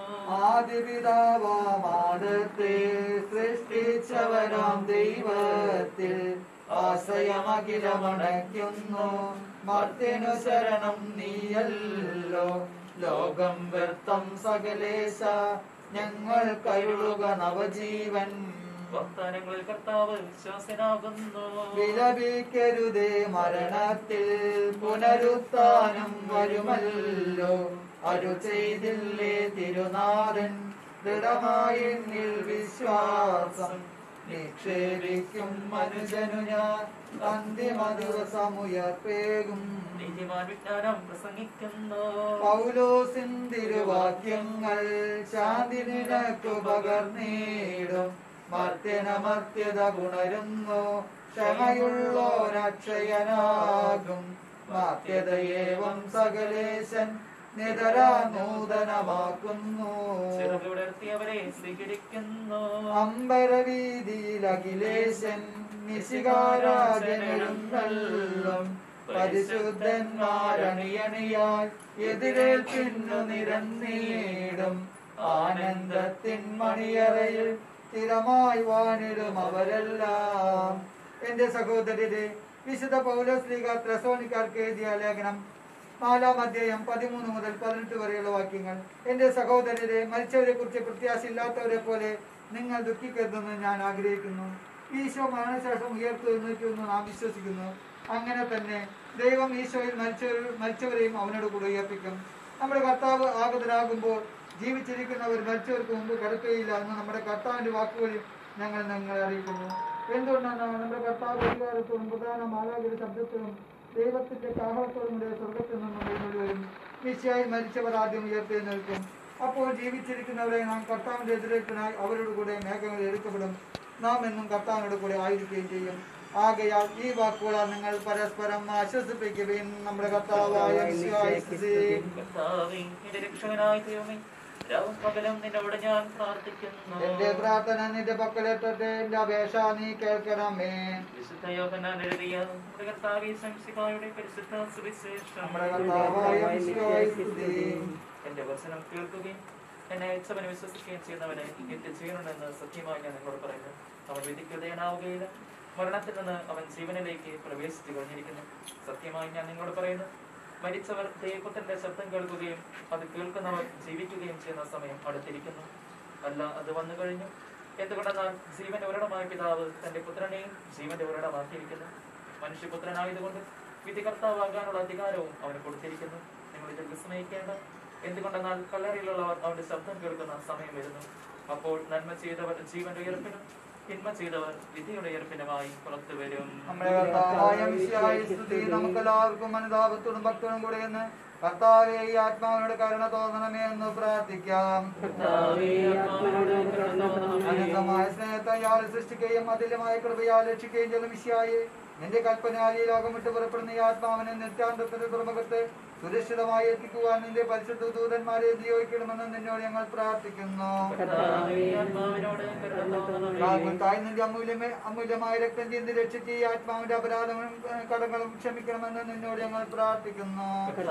ആദിപിതാവാമാദത്തെ സൃഷ്ടിച്ചവനാം ദൈവത്തിൽ ആശയമഖിലമണയ്ക്കുന്നു മർത്യനു ശരണം നീയല്ലോ ലോകം വ്യർത്ഥം സകലേശ ഞങ്ങൾ കരുളുക നവജീവൻ വാഗ്ദാനങ്ങളിൽ കർത്താവ് വിശ്വാസനാകുന്നു വിലപിക്കരുതേ മരണത്തിൽ പുനരുത്ഥാനം വരുമല്ലോ അരു ചെയ്തില്ലേ തിരുനാഥൻ ദൃഢമായി എന്നിൽ വിശ്വാസം നിക്ഷേപിക്കും മനുജനു ഞാൻ അന്തിമ ദിവസമുയർപ്പേകും നീതിമാൻ വിജ്ഞാനം പ്രസംഗിക്കുന്നു പൗലോസിൻ തിരുവാക്യങ്ങൾ ശാന്തി നിനക്കു പകർന്നീടും മർത്യനമർത്യത ഗുണരുന്നു ക്ഷമയുള്ളോരക്ഷയനാകും മാത്യതയേവം സകലേശൻ നിതരാ നൂതനമാക്കുന്നു ചിറകുവിടർത്തിയവരെ സ്വീകരിക്കുന്നു അമ്പരവീതിയിൽ അഖിലേശൻ നിശികാരാജനെഴുന്നള്ളും പരിശുദ്ധന്മാരണിയണിയാൽ എതിരേൽപ്പിന്നു നിരന്നീടും ആനന്ദത്തിൻ മണിയറയിൽ സ്ഥിരമായി വാണിടും അവരെല്ലാം എന്റെ സഹോദരരെ വിശുദ്ധ പൗലോസ്ലിക ത്രസോണിക്കാർക്ക് എഴുതിയ ലേഖനം നാലാം അധ്യായം പതിമൂന്ന് മുതൽ പതിനെട്ട് വരെയുള്ള വാക്യങ്ങൾ എന്റെ സഹോദരരെ മരിച്ചവരെ കുറിച്ച് പ്രത്യാശയില്ലാത്തവരെ പോലെ നിങ്ങൾ ദുഃഖിക്കരുതെന്ന് ഞാൻ ആഗ്രഹിക്കുന്നു ഈശോ മരണശേഷം ഉയർത്തെഴുന്നേറ്റുമെന്ന് നാം വിശ്വസിക്കുന്നു അങ്ങനെ തന്നെ ദൈവം ഈശോയിൽ മരിച്ചവർ മരിച്ചവരെയും അവനോട് കൂടെ ഉയർപ്പിക്കും നമ്മുടെ കർത്താവ് ആഗതരാകുമ്പോൾ ജീവിച്ചിരിക്കുന്നവർ മരിച്ചവർക്ക് മുമ്പ് കിടക്കുകയില്ല എന്ന് നമ്മുടെ കർത്താവിന്റെ വാക്കുകളിൽ ഞങ്ങൾ നിങ്ങളെ അറിയിക്കുന്നു എന്തുകൊണ്ടാണ് നമ്മുടെ കർത്താവ് അധികാരത്തോടും പ്രധാന മാലാകിയുടെ ശബ്ദത്തോടും ദൈവത്തിന്റെ കാഹളത്തോടും കൂടെ സ്വർഗത്തിൽ നിന്നും എഴുന്നള്ളി വരും നിശ്ചയായി മരിച്ചവർ ആദ്യം ഉയർത്തെഴുന്നേൽക്കും അപ്പോൾ ജീവിച്ചിരിക്കുന്നവരെ നാം കർത്താവിന്റെ എതിരേൽപ്പിനായി അവരോട് കൂടെ മേഘങ്ങളിൽ എടുക്കപ്പെടും നാം എന്നും കർത്താവിനോട് കൂടെ ആയിരിക്കുകയും ചെയ്യും ആകയാൽ ഈ വാക്കുകളാൽ നിങ്ങൾ പരസ്പരം ആശ്വസിപ്പിക്കുകയും നമ്മുടെ കർത്താവായ മിശിഹായെ സ്തുതി. കർത്താവേ എന്റെ രക്ഷകനായ ദൈവമേ രാവും പകലും നിന്നോട് ഞാൻ പ്രാർത്ഥിക്കുന്നു എന്റെ പ്രാർത്ഥന നിന്റെ പക്കലെത്തട്ടെ എന്റെ അപേക്ഷ നീ കേൾക്കണമേ വിശുദ്ധ യോഹന്നാൻ എഴുതിയ നമ്മുടെ കർത്താവ് സംസികായുടെ പരിശുദ്ധ സുവിശേഷം നമ്മുടെ കർത്താവായ മിശിഹായെ സ്തുതി. എന്റെ വചനം കേൾക്കുകയും എന്നെ അയച്ചവനെ വിശ്വസിക്കുകയും ചെയ്യുന്നവനെ നിത്യജീവനുണ്ടെന്ന് സത്യമായി ഞാൻ നിങ്ങളോട് പറയുന്നു അവൻ വിധിക്കതേനാവുകയില്ല മരണത്തിൽ നിന്ന് അവൻ ജീവനിലേക്ക് പ്രവേശിച്ചു കഴിഞ്ഞിരിക്കുന്നു സത്യമായി ഞാൻ നിങ്ങളോട് പറയുന്നു മരിച്ചവർ ദൈവത്തിന്റെ ശബ്ദം കേൾക്കുകയും അത് കേൾക്കുന്നവർ ജീവിക്കുകയും ചെയ്യുന്ന സമയം അടുത്തിരിക്കുന്നു അല്ല അത് വന്നു കഴിഞ്ഞു എന്തുകൊണ്ടെന്നാൽ ജീവന്റെ ഉരടമായ പിതാവ് തന്റെ പുത്രനെയും ജീവന്റെ ഉരടമാക്കിയിരിക്കുന്നു മനുഷ്യപുത്രനായതുകൊണ്ട് വിധികർത്താവാകാനുള്ള അധികാരവും അവന് കൊടുത്തിരിക്കുന്നു നിങ്ങൾ ഇതിൽ വിസ്മയിക്കേണ്ട എന്തുകൊണ്ടെന്നാൽ കല്ലറയിലുള്ളവർ അവന്റെ ശബ്ദം കേൾക്കുന്ന സമയം വരുന്നു അപ്പോൾ നന്മ ചെയ്തവർ ജീവന്റെ ഉയർപ്പിനും തിന്മ ചെയ്തവർ വിധിയുടെ ഉയർപ്പിനുമായി പുറത്തു വരും നമ്മുടെ കർത്താവായ മിശിഹായെ സ്തുതി നമുക്കെല്ലാവർക്കും അനുതാപത്തോടും ഭക്തനും കൂടെ എന്ന് കർത്താവെ ഈ ആത്മാവിനോട് കരുണ തോന്നണമേ എന്ന് പ്രാർത്ഥിക്കാം അനന്തമായ സ്നേഹത്തെ ഇയാൾ സൃഷ്ടിക്കുകയും അതിലുമായ കൃപയാൽ രക്ഷിക്കുകയും ചെയ്ത മിശിയായി നിന്റെ കൽപ്പനയാൽ ഈ ലോകം വിട്ട് പുറപ്പെടുന്ന ഈ ആത്മാവിനെ നിത്യാന്തത്തിന്റെ തുറമുഖത്ത് സുരക്ഷിതമായി എത്തിക്കുവാൻ നിന്റെ പരിശുദ്ധ ദൂതന്മാരെ നിയോഗിക്കണമെന്ന് നിന്നോട് ഞങ്ങൾ പ്രാർത്ഥിക്കുന്നു ആത്മാവിനോട് കരുണ തോന്നണമേ. താഴ്ത്തായി നിന്റെ അമൂല്യമേ അമൂല്യമായ രക്തം ചിന്തി രക്ഷിച്ച് ഈ ആത്മാവിന്റെ അപരാധങ്ങളും ഏഹ്, കടങ്ങളും ക്ഷമിക്കണമെന്ന് നിന്നോട് ഞങ്ങൾ പ്രാർത്ഥിക്കുന്നു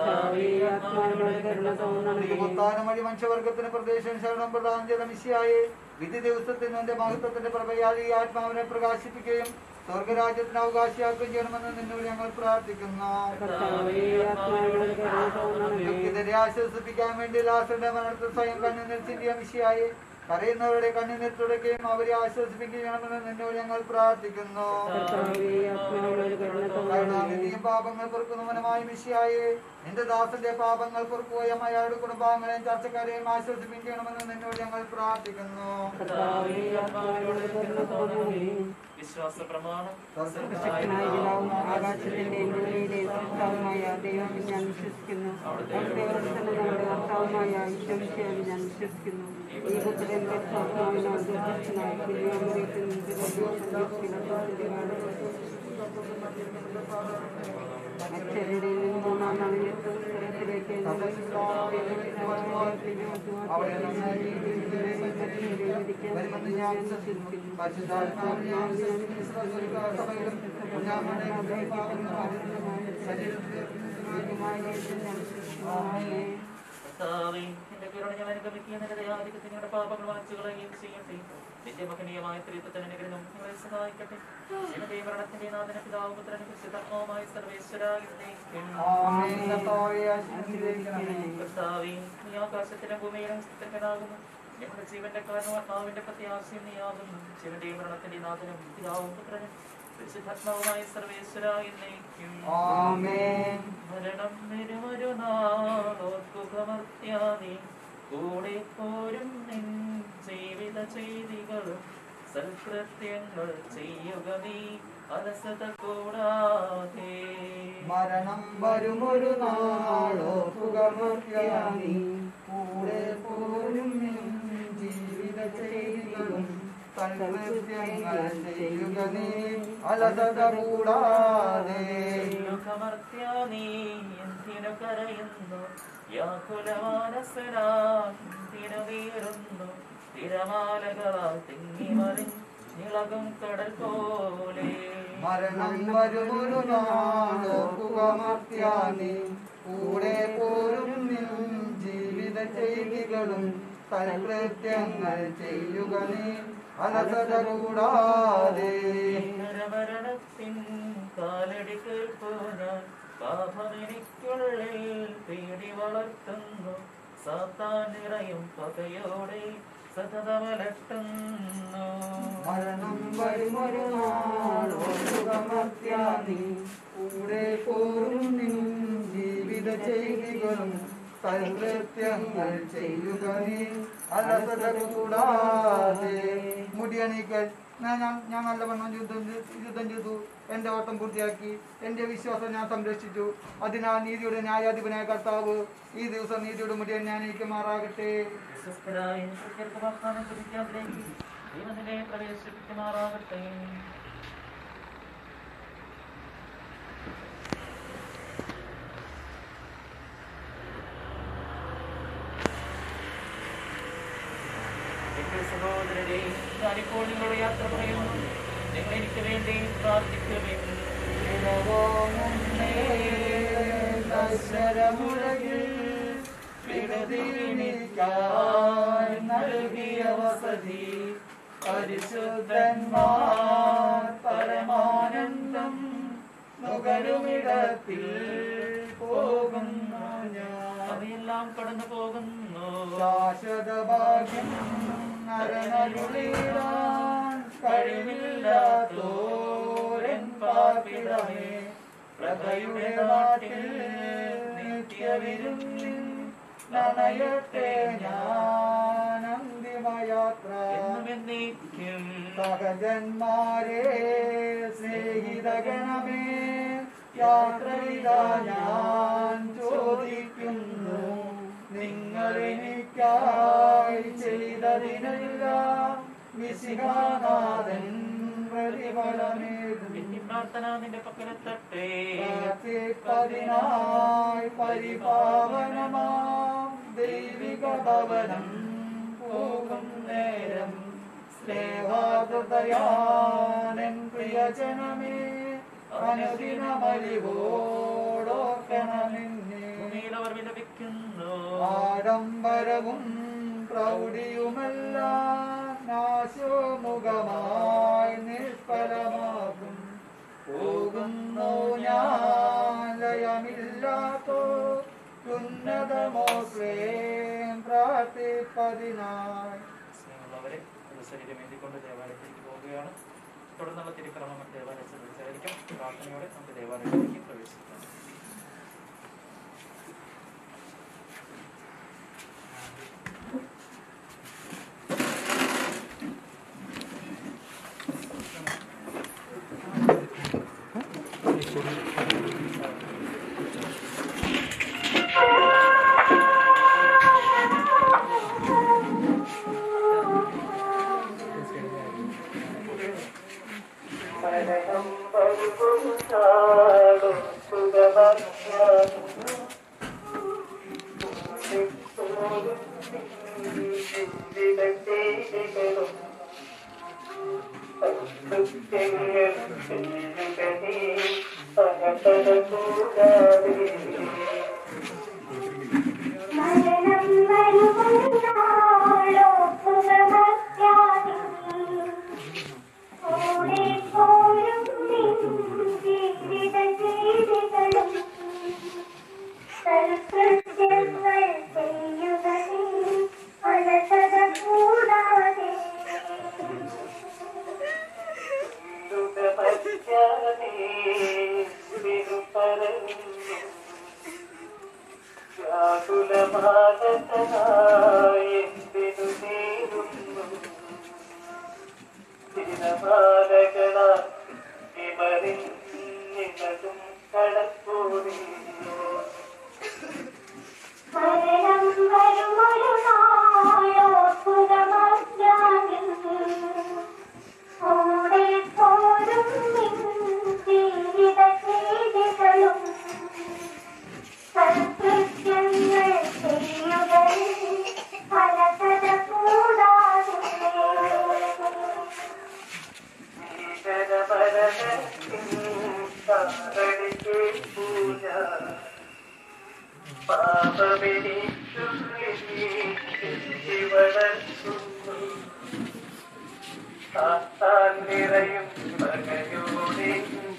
പുത്താനം വഴി മനുഷ്യവർഗത്തിന് പ്രദേശം ശരണം പ്രദാനം ചെയ്ത മിശിയായി വിധി ദിവസത്തിൽ നിന്റെ മഹത്വത്തിന്റെ പ്രഭയാൽ ഈ ആത്മാവിനെ പ്രകാശിപ്പിക്കുകയും സ്വർഗരാജ്യത്തിന് അവകാശിയാക്കുകയും ചെയ്യണമെന്ന് നിന്നോട് ഞങ്ങൾ പ്രാർത്ഥിക്കുന്നു ദുഃഖിതരെ ആശ്വസിപ്പിക്കാൻ വേണ്ടി ലാസറിന്റെ മരണത്തിൽ സ്വയം കണ്ണുനീർ ചിന്തിയ മിശിയായി കരയുന്നവരുടെ കണ്ണുനീർ തുടക്കുകയും അവരെ ആശ്വസിപ്പിക്കുകയും ചെയ്യണമെന്ന് നിന്നോട് ഞങ്ങൾ പ്രാർത്ഥിക്കുന്നു കരുണാനിധിയും പാപങ്ങൾ പൊറുക്കുന്നവനുമായ മിശിയായി നിന്റെ ദാസന്റെ പാപങ്ങൾ പൊറുക്കുകയും അയാളുടെ കുടുംബാംഗങ്ങളെയും ചർച്ചക്കാരെയും ആശ്വസിപ്പിക്കണമെന്ന് നിന്നോട് ഞങ്ങൾ പ്രാർത്ഥിക്കുന്നു വിശ്വാസ പ്രമാണം ശക്തനായ പിതാവും ആകാശത്തിന്റെ ഭൂമിയിലെ സൃഷ്ടാവുമായ ദൈവത്തിൽ ഞാൻ വിശ്വസിക്കുന്നു അവിടുത്തെ പ്രവർത്തനം നമ്മുടെ കർത്താവുമായ ഈശ്വരിച്ചാൽ ഞാൻ വിശ്വസിക്കുന്നു ഈ പുത്രൻ കർത്താവിനാൽ ദുർദർശനായി തിരുവനന്തപുരത്തിൽ മറ്റരുടെ നിന്ന് മൂന്നാം നാളിലെത്തും സ്ഥലത്തിലേക്ക് വരുമെന്ന് ഞാൻ വിശ്വസിക്കുന്നു പരിശുദ്ധാത്മാവിനാൽ സഭയിലും കർത്താവേ, നിന്റെ കരുണ ഞാൻ അനുഗമിക്കുകയും നിന്റെ ദയാധിക്യത്തിൽ ഞങ്ങളുടെ പാപങ്ങൾ മായ്ച്ചു കളയുകയും ചെയ്യട്ടെ നിന്റെ മഹനീയമായ ത്രിത്വത്തിന് അനുഗ്രഹം ഞങ്ങളെ സഹായിക്കട്ടെ നിന്റെ മരണത്തിന്റെ നാഥന പിതാവ് പുത്രനും പരിശുദ്ധാത്മാവുമായ സർവേശ്വര എന്നേക്കും. ആമേൻ കർത്താവേ ആശീർവദിക്കണമേ കർത്താവേ, നീ ആകാശത്തിലും ഭൂമിയിലും സ്ഥിരനാകുന്നു ഞങ്ങളുടെ ജീവന്റെ കാരണവും ആത്മാവിന്റെ പ്രത്യാശയും നീയാകുന്നു ജീവന്റെയും മരണത്തിന്റെ നാഥനും പിതാവും പുത്രനും പരിശുദ്ധാത്മാവുമായ സർവേശ്വര എന്നേക്കും ആമേൻ മരണം വരുമൊരു നാളോർക്കുകമർത്യാതി കൂടെ പോരും നിൻ ജീവിത ചെയ്തികളും സൽകൃത്യങ്ങൾ ചെയ്യുക നീ അലസത കൂടാതെ മരണം വരുമൊരു നാളോർക്കുകമർത്യാനി കൂടെ പോരും നിൻ ജീവിത ചെയ്തികളും സൽകൃത്യങ്ങൾ ചെയ്യുക നീ അലസത കൂടാതെ കമർത്യാനീ എന്തിനു കരയുന്നു വ്യാകുലമാനസനാ എന്തിനു വീറുന്നു തിരമാലകളാൽ തിങ്ങിമറി നിളകും കടൽ പോലെ മരണം വരുമൊരു നാളോർക്കുകമർത്യാനി കൂടെ പോരും നിൻ ജീവിത ചെയ്തികളും സൽകൃത്യങ്ങൾ ചെയ്യുക നീ അലസത കൂടാതെ മരണത്തിൻ കാലടി കേൾപ്പു ഞാൻ പാപമെനിക്കുള്ളിൽ പേടി വളർത്തുന്നു സാത്താൻ നിറയും പകയോടെ സതതമലട്ടുന്നു മരണം വരുമൊരു നാളോർക്കുകമർത്യാനി കൂടെ പോരും നിൻ ജീവിത ചെയ്തികളും സൽകൃത്യങ്ങൾ ചെയ്യുക നീ അലസത കൂടാതെ മുടിയണിക്കൽ ഞാൻ ഞാൻ- ഞാൻ നല്ലവണ്ണം യുദ്ധം ചെയ്- യുദ്ധം ചെയ്തു എന്റെ ഓട്ടം പൂർത്തിയാക്കി എന്റെ വിശ്വാസം ഞാൻ സംരക്ഷിച്ചു അതിനാൽ നീതിയുടെ ന്യായാധിപനായ കർത്താവ് ഈ ദിവസം നീതിയുടെ മുടിയൻ ഞാൻ മാറാകട്ടെ വിശ്വസ്തരായ ശുദ്ധർക്ക് വാഗ്ദാനം ലഭിക്കാതിലേക്ക് ദൈവത്തിനെ പ്രവേശിപ്പിക്കുമാറാകട്ടെ ഞാനിപ്പോൾ നിങ്ങളോട് യാത്ര പറയുന്നു നിങ്ങൾ എനിക്ക് വേണ്ടി പ്രാർത്ഥിക്കുമേ നൽകിയ വസതി പരിശുദ്ധന്മാർ പരമാനന്ദം നുകരുമിടത്തിൽ പോകുന്നു ഞാൻ അവയെല്ലാം കടന്നു പോകുന്നു ശാശ്വത ഭാഗ്യം നരനരുളിടാൻ കഴിവില്ലാത്തോരൻ പാർപ്പിടമേ പ്രഭയുടെ നാട്ടിൽ നിത്യവിരുന്നിൽ നനയട്ടെ ഞാൻ അന്തിമയാത്ര എന്നും എന്നേക്കും സഹജന്മാരെ സ്നേഹിതഗണമേ യാത്രയിതാ ഞാൻ ചോദിക്കുന്നു നിങ്ങൾ എനിക്കായി ചെയ്തതിനെല്ലാം വിശിഖാനാഥൻ പ്രതിഫലമേകും എന്റെ പ്രാർത്ഥന നിന്റെ പക്കലെത്തട്ടെ പ്രാർത്ഥിപ്പതിനായി പരിപാവനമാം ദൈവിക ഭവനം പോകും നേരം സ്നേഹാദയാനൻ പ്രിയജനമേ അനുദിനമലിവോടോക്കണമെന്നേ ഭൂമിയിൽ അവർ വിലപിക്കുന്നു ആഡംബരവും പ്രൗഢിയുമെല്ലാം നാശോമുഖമായി നിഷ്ഫലമാകും പോകുന്നു ഞാൻ ലയമില്ലാത്തോ ഉന്നതമോ സ്വയം പ്രാർത്ഥിപ്പതിനായി സ്നേഹമുള്ളവരെ ഒരു ശരീരം ഏന്തിക്കൊണ്ട് ദേവാലയത്തിലേക്ക് പോവുകയാണ് തുടർന്നുള്ള തിരുക്രമം ദേവാലയത്തിൽ വിളിച്ചായിരിക്കും പ്രാർത്ഥനയോടെ നമുക്ക് ദേവാലയത്തിലേക്ക് പ്രവേശിക്കാം മരണം വരുമെന്നാളോ സുഖമത്യാദി ഓടി പോരും ജീവിത ജീവികളും സൽകൃത്യങ്ങൾ ചെയ്യുക നീ അലസത കൂടാതെ മരണം വരുമൊരു നാളോ സുഖമത്യാദി ഓടി പോരും ജീവിത രീതികളും സൽകൃത്യങ്ങൾ ചെയ്യുക ഫലതര കൂടാതെ നിറയും പകയോടെ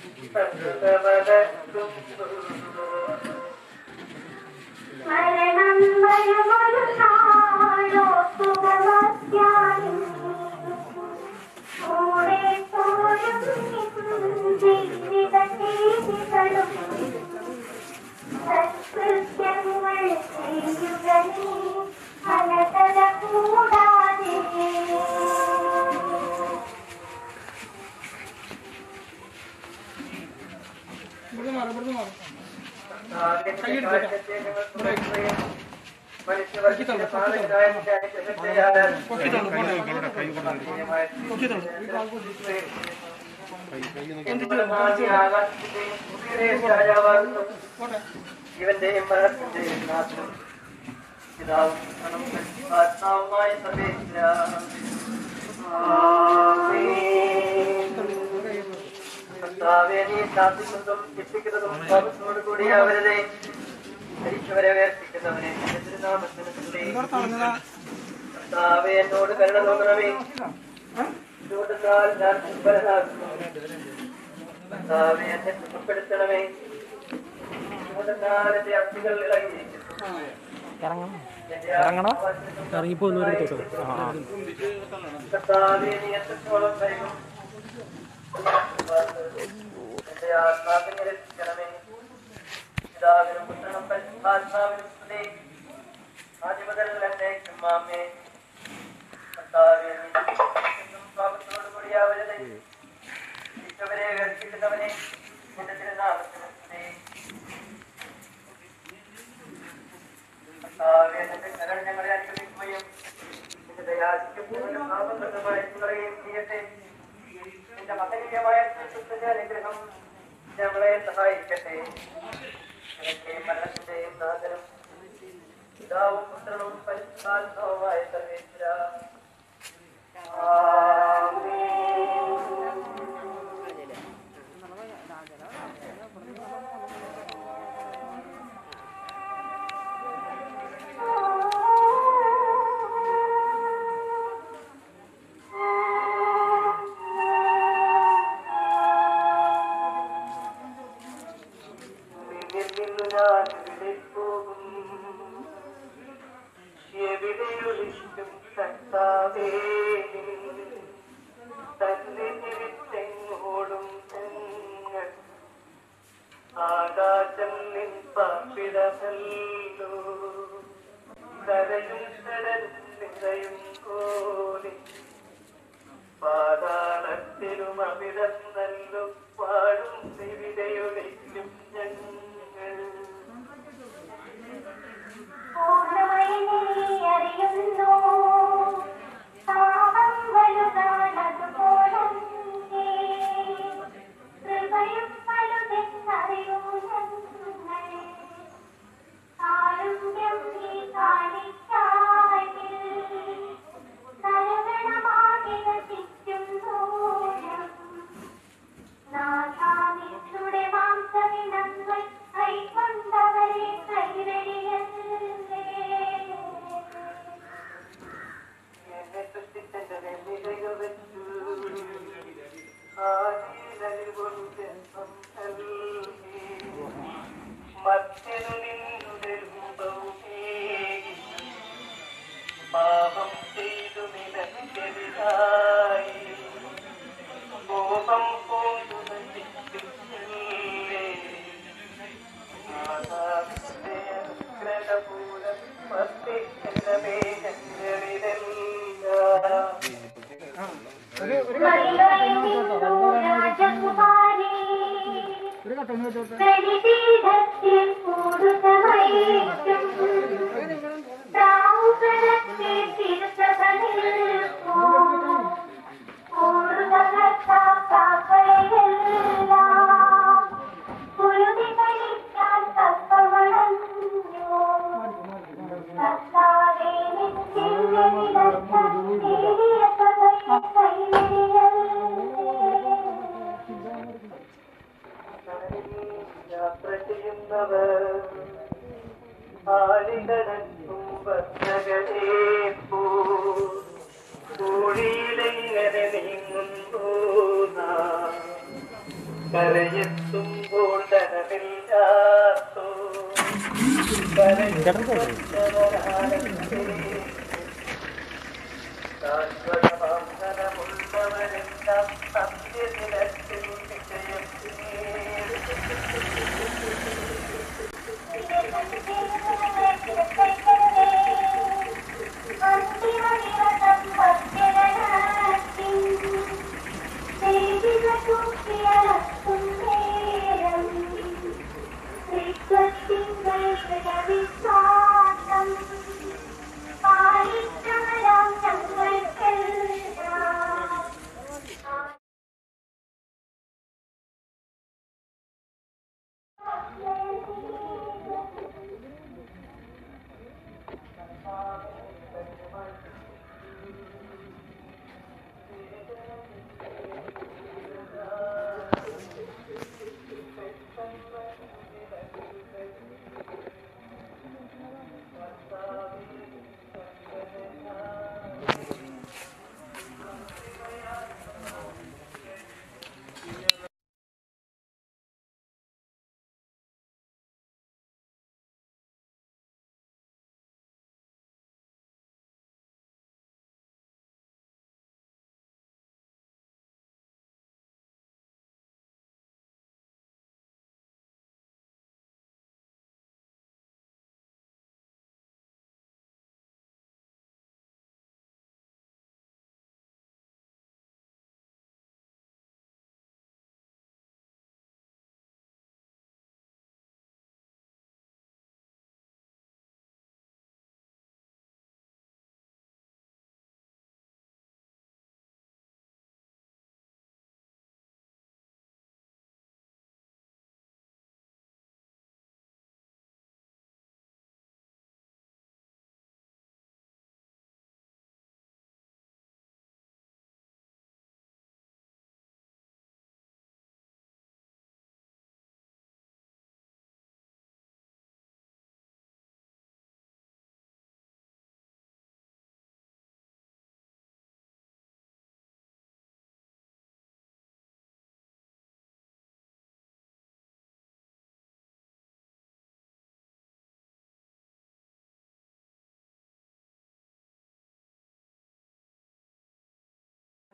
മരണം വരുമൊരു നാളോ സുഖമത്യാദി ഓടി പോരും ജീവിത രീതികളും സൽകൃത്യങ്ങൾ ചെയ്യുക നീ ഫലതര കൂടാതെ ഇവന്റെയും മരണത്തിന്റെയും നാശം പിതാവും ആത്മാവുമായി സർവേശ്വര കർത്താവേ, നീ ശാസിക്കുന്നതും ശിക്ഷിക്കുന്നതും കോപത്തോടു കൂടിയാവരുതേ മരിച്ചവരെ വേർപ്പിക്കുന്നവനെ നിന്റെ തിരുനാമത്തിന് സ്തുതി. കർത്താവേ എന്നോട് കരുണ തോന്നണമേ ചൂടുന്നാൽ ഞാൻ ദുർബലനാകുന്നു കർത്താവേ എന്നെ സുഖപ്പെടുത്തണമേ ചൂടുന്നാൽ എന്റെ അസ്ഥികൾ ഇളകിയിരിക്കുന്നു എന്റെ ആത്മാവിനും കർത്താവേ നീ എത്രത്തോളം വൈകും എന്റെ ആത്മാവിനെ രക്ഷിക്കണമേ പിതാവിനും പുത്രനും പരിശുദ്ധാത്മാവിനും സ്തുതി ആദ്യ മുതൽ എന്നേക്കും ആമേൻ കർത്താവേ നീ ശിക്ഷിക്കുന്നതും പാപത്തോടുകൂടിയാവരുതേ ശിക്ഷവരെ രക്ഷിക്കുന്നവനെ നിന്റെ തിരുനാമത്തിന് സ്തുതി കർത്താവേ നിന്റെ കരുണ ഞങ്ങളെ അനുഗ്രഹിക്കുകയും നിന്റെ ദയാധിക്യം പാപങ്ങളുടെ മയക്കുകയും ചെയ്യട്ടെ നിന്റെ മഹനീയമായ നേതൃത്വത്തിന്റെ അനുഗ്രഹം ഞങ്ങളെ സഹായിക്കട്ടെ നിനക്കെയും മരണത്തിന്റെയും നാഥനും പിതാവും പുത്രനും പരിശുദ്ധാത്മാവുമായ സർവേശ്വര നിന്നിൽ നിന്നു ഞാൻ എവിടെ പോകും എവിടെയൊളിക്കും കർത്താവേ തന്നെ തിരിച്ചെങ്ങോടും ഞങ്ങൾ ആകാശം നിൻ പാപ്പിടമല്ലോ കരയും കടലും നിറയും പോലെ പാതാളത്തിലും അമിതം നല്ലും പാടും വിവിധയൊളിക്കും ഞങ്ങൾ പൂർണ്ണമായി നീ അറിയുന്നു പാപം വലുതാണതുപോലെ കൃപയും വലുതെന്നറിയൂ ഞങ്ങൾ കാരുണ്യം നീ കാണിച്ചായിൽ കരുണമാകെ നശിക്കും ദൂരം നാഥാമിത്രുടെ മാംസവിനങ്ങൾ കൈക്കൊണ്ടവരെ കൈവരിയല്ലേ എന്നെ സൃഷ്ടിച്ചവനെ നിലയിൽ വെച്ചു ആദീനനിൽ ഒരു ജന്മം നൽകി മറ്റൊരു നിന്നുടെ രൂപവുമേകി പാപം ചെയ്തു നിനക്കെതിരായി കോപം പോന്നു നശിക്കുന്നില്ലേ ആദാമിന്റെ അനുഗ്രഹപൂരം വർദ്ധിക്കണമേ ഞങ്ങളിലെല്ലാം രാജകുമാരി ബലിപീഠത്തിൽ കൂടുതമൈക്കും ദാവുകരത്തെ തിരുസഭനിൽപ്പൂ പൂർവകർത്താക്കളെയെല്ലാം കുരുതി കഴിക്കാൻ തപ്പമണഞ്ഞു കർത്താവേ നിത്യന്റെ വിലക്ഷം നേടിയ സഭയെ കൈവരിയല്ലേ യാത്ര ചെയ്യുന്നവർ ആലികടക്കും ഭക്തകളെ പൂഴിയിലെങ്ങനെ നീങ്ങുന്നു നാം? കരയെത്തുമ്പോൾ ധനമില്ലാത്തോ ശാശ്വതവാസനമുള്ളവരെല്ലാം സത്യനിലത്തിൽ വിജയം ഞങ്ങൾക്കെല്ലാം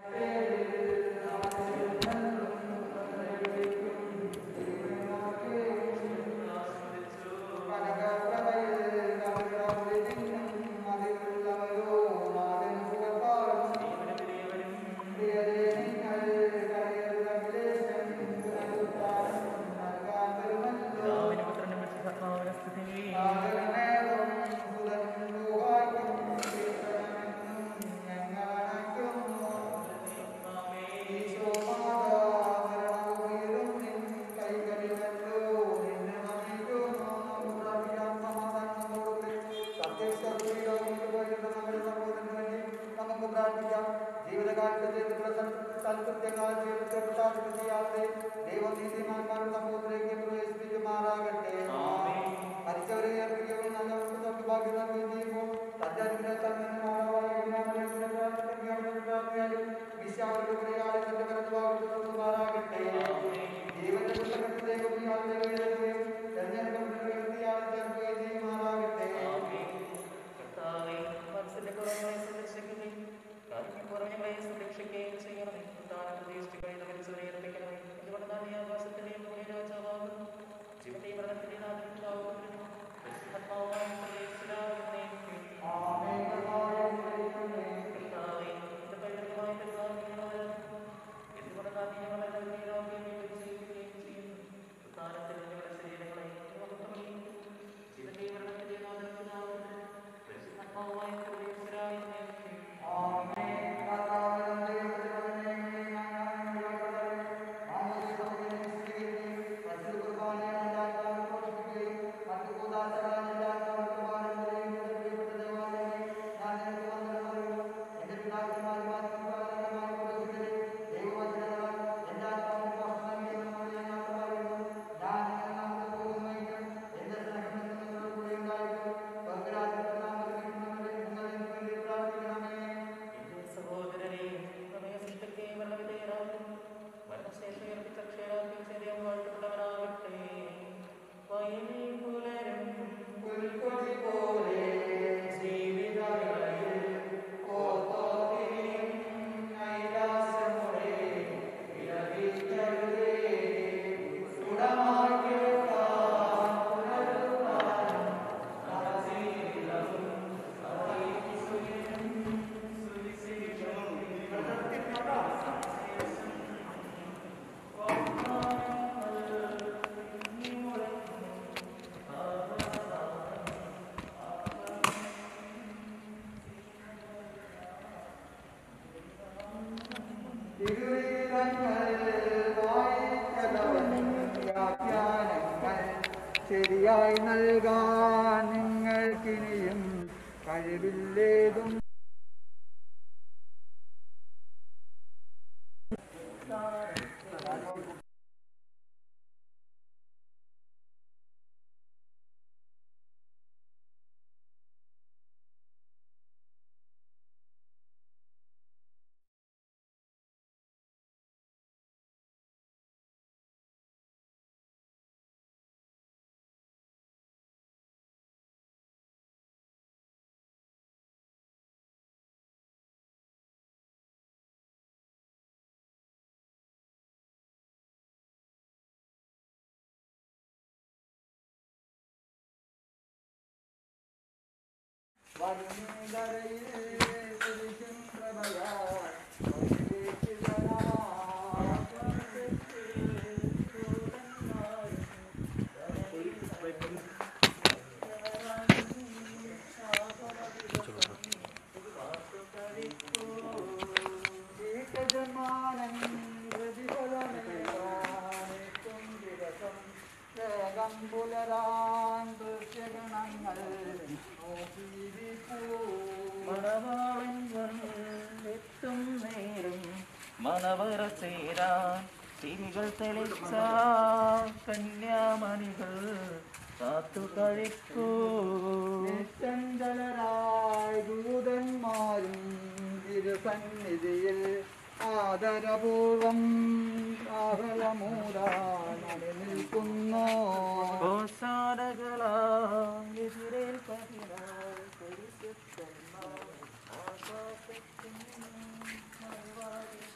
ജീവിതകാലത്ത് ചെയ്തിട്ടുള്ള സൽകൃത്യങ്ങൾ ജീവിതത്തെ പ്രസാദിപ്പിക്കാതെ ദൈവം നീതിമാന്മാരുടെ സമൂഹത്തിലേക്ക് പ്രവേശിപ്പിക്കുമാറാകട്ടെ മരിച്ചവരെ ഏർപ്പിക്കുകയും നല്ലവർക്ക് സൗഭാഗ്യം നൽകുകയും ചെയ്യുമ്പോൾ തന്റെ അനുഗ്രഹത്താൽ നിന്ന് മാറാവാനും വിശ്വാസയുടെ കുറയാളെ തന്റെ വലത് ഭാഗത്ത് നിർത്തുമാറാകട്ടെ ജീവന്റെ പുസ്തകത്തിൽ ദൈവം ഇയാളെ എഴുതുകയും തെരഞ്ഞെടുക്കപ്പെട്ട വ്യക്തിയാളെ ചേർക്കുകയും ചെയ്യുമാറാകട്ടെ ശരിയായി നൽകാൻ നിങ്ങൾക്കിനിയും കഴിവില്ലേതും പുലരാൻ ദൃശ്യഗണങ്ങൾ എത്തും നേരം മനവര ചേരാൻ തിരികൾ തെളിച്ച കന്യാമണികൾ കാത്തു കഴിക്കൂ ചഞ്ചലരായ ദൂതന്മാരും തിരുസന്നിധിയിൽ ആദരപൂർവം ആഹ്ലമൂടാൻ നിൽക്കുന്നു ഘോഷാരകളായി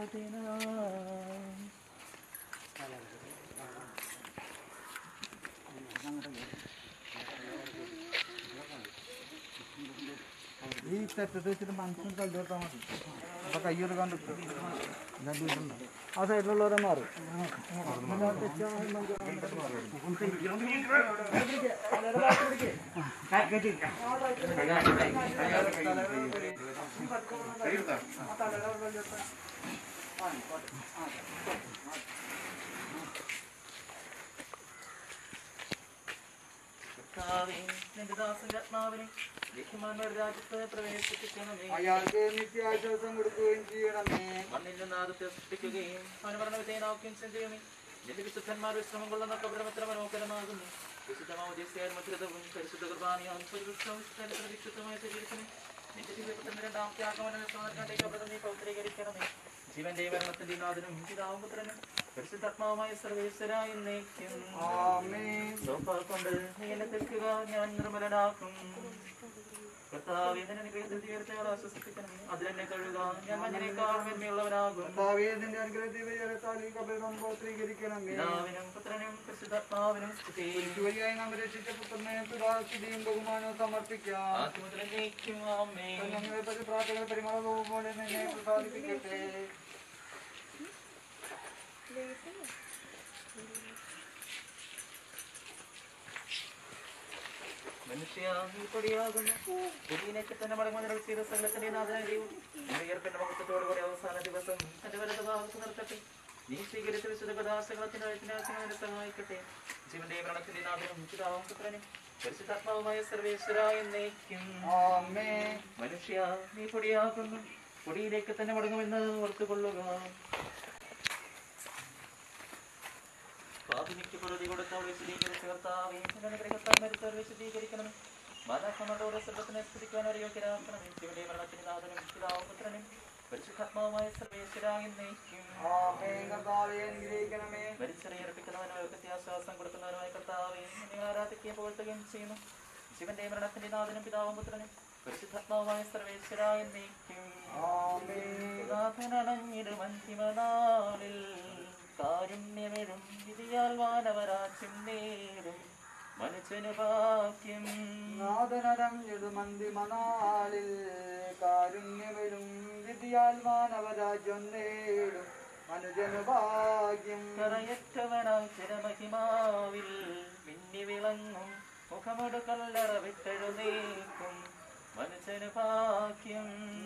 ഈ തെറ്റത്ത് വെച്ചിട്ട് മനസ്സിന് കല്ല് കൊടുത്താൽ മതി അപ്പൊ കൈയെടുക്കാണ്ട് ആ സൈഡിലുള്ളവരെ മാറും കർത്താവേ, നിന്റെ ദാസന്റെ ആത്മാവിനെ യജമാനരുടെ രാജ്യത്ത് പ്രവേശിപ്പിക്കണമേ അയാൾക്ക് നിത്യാശ്വാസം കൊടുക്കുകയും ചെയ്യണമേ മണ്ണിൽ നിന്ന് ആദ്യത്തെ സൃഷ്ടിക്കുകയും അനുമരണ വിധേയനാക്കുകയും ചെയ്യുമേ നിന്റെ വിശുദ്ധന്മാർ വിശ്രമം കൊള്ളുന്ന കബരമത്ര മനോഹരമാകുന്നു വിശുദ്ധമാവുദ്ദേശയാൽ മധുരതവും പരിശുദ്ധ കുർബാനയാൽ പരിവൃഷ്ടവും വിശുദ്ധമായ ശരീരത്തിന് നിന്റെ ജീവിതത്തിന്റെ രണ്ടാമത്തെ ആഗമന കണ്ടേ കബരം നീ പൗത്രീകരിക്കണമേ ജീവന്റെയും മരണത്തിന്റെയും നാഥനും പിതാവും പുത്രനും പരിശുദ്ധാത്മാവുമായ സർവേശ്വരായി നയിക്കും ആമേൻ സോപ്പാൽ കൊണ്ട് നീ എന്നെ തെക്കുക ഞാൻ നിർമ്മലനാക്കും കർത്താവേ നിന്നെ അനുഗ്രഹത്തിൽ തീർച്ചയായും ആശ്വസിപ്പിക്കണമേ അതിലെന്നെ കഴുകുക ഞാൻ മഞ്ഞനേക്കാൾ മേന്മയുള്ളവനാകും കർത്താവേ, നിന്റെ അനുഗ്രഹത്തിൽ വിജയത്താൽ ഈ കബറിടം പൗത്രീകരിക്കണമേ പിതാവിനും പുത്രനും പരിശുദ്ധാത്മാവിനും സ്തുതി വഴിയായി നാം രക്ഷിച്ച പുത്രനെ പിതാസ്തുതിയും ബഹുമാനവും സമർപ്പിക്കാം ആദ്യം മുതൽ എന്നേക്കും ആമേൻ ഞങ്ങളെ പറ്റി പ്രാർത്ഥന പരിമളവും പോലെ നിന്നെ പ്രസാദിപ്പിക്കട്ടെ മനുഷ്യ നീ പൊടിയാകുന്നു ഭൂമിയിലേക്ക് തന്നെ മടങ്ങുന്ന ചെയ്ത സകലത്തിന്റെ നാഥനായും ഉയർപ്പിന്റെ മുഖത്തോടു കൂടി അവസാന ദിവസം തന്റെ വലത് ഭാഗത്ത് നിർത്തട്ടെ നീ സ്വീകരിച്ച വിശുദ്ധ പദാശകളത്തിന്റെ അതിനെ സഹായിക്കട്ടെ ജീവന്റെ മരണത്തിന്റെ നാഥനും പിതാവും പുത്രനും പരിശുദ്ധാത്മാവുമായ സർവേശ്വരായ എന്നേക്കും ആമേൻ മനുഷ്യ നീ പൊടിയാകുന്നു പൊടിയിലേക്ക് തന്നെ മടങ്ങുമെന്ന് ഓർത്തുകൊള്ളുക പാപിനിക്ക് പ്രതി കൊടുത്തവൾ വിശദീകരിച്ച കർത്താവേ അനുഗ്രഹത്താൽ മരിച്ചവർ വിശദീകരിക്കണം മാതാക്കന്മാരോട് സർവത്തിനെ സ്തുതിക്കാൻ ഒരു യോഗ്യരാക്കണമേ ശിവന്റെ മരണത്തിന് നാഥനും പിതാവും പുത്രനും പരിശുദ്ധാത്മാവുമായ സർവേശ്വരായ എന്നേക്കും ആമേൻ കർത്താവേ അനുഗ്രഹിക്കണമേ മരിച്ചറിയർപ്പിക്കുന്നവനോ വ്യത്യാശ്വാസം കൊടുക്കുന്നവനുമായ കർത്താവെ നിങ്ങൾ ആരാധിക്കുകയും പുകഴ്ത്തുകയും ചെയ്യുന്നു ശിവന്റെ മരണത്തിന്റെ നാഥനും പിതാവും പുത്രനും പരിശുദ്ധാത്മാവുമായ സർവേശ്വരായ എന്നേക്കും ആമേൻ നാഥനണഞ്ഞിടും അന്തിമനാളിൽ കാരുണ്യമെഴും വിധിയാൽ വാനവരാജ്യം നേടും മനുഷ്യന് ഭാഗ്യം നാഥനരഞ്ഞിടുമന്തിമനാളിൽ കാരുണ്യവരും വിധിയാൽ മാനവരാജ്യം നേടും മനുജന് ഭാഗ്യം കറയറ്റവനായി ചിരമഹിമാവിൽ മിന്നി വിളങ്ങും മുഖമൊടു കല്ലറ വിട്ടെഴുന്നേക്കും മനുഷ്യന് ഭാഗ്യം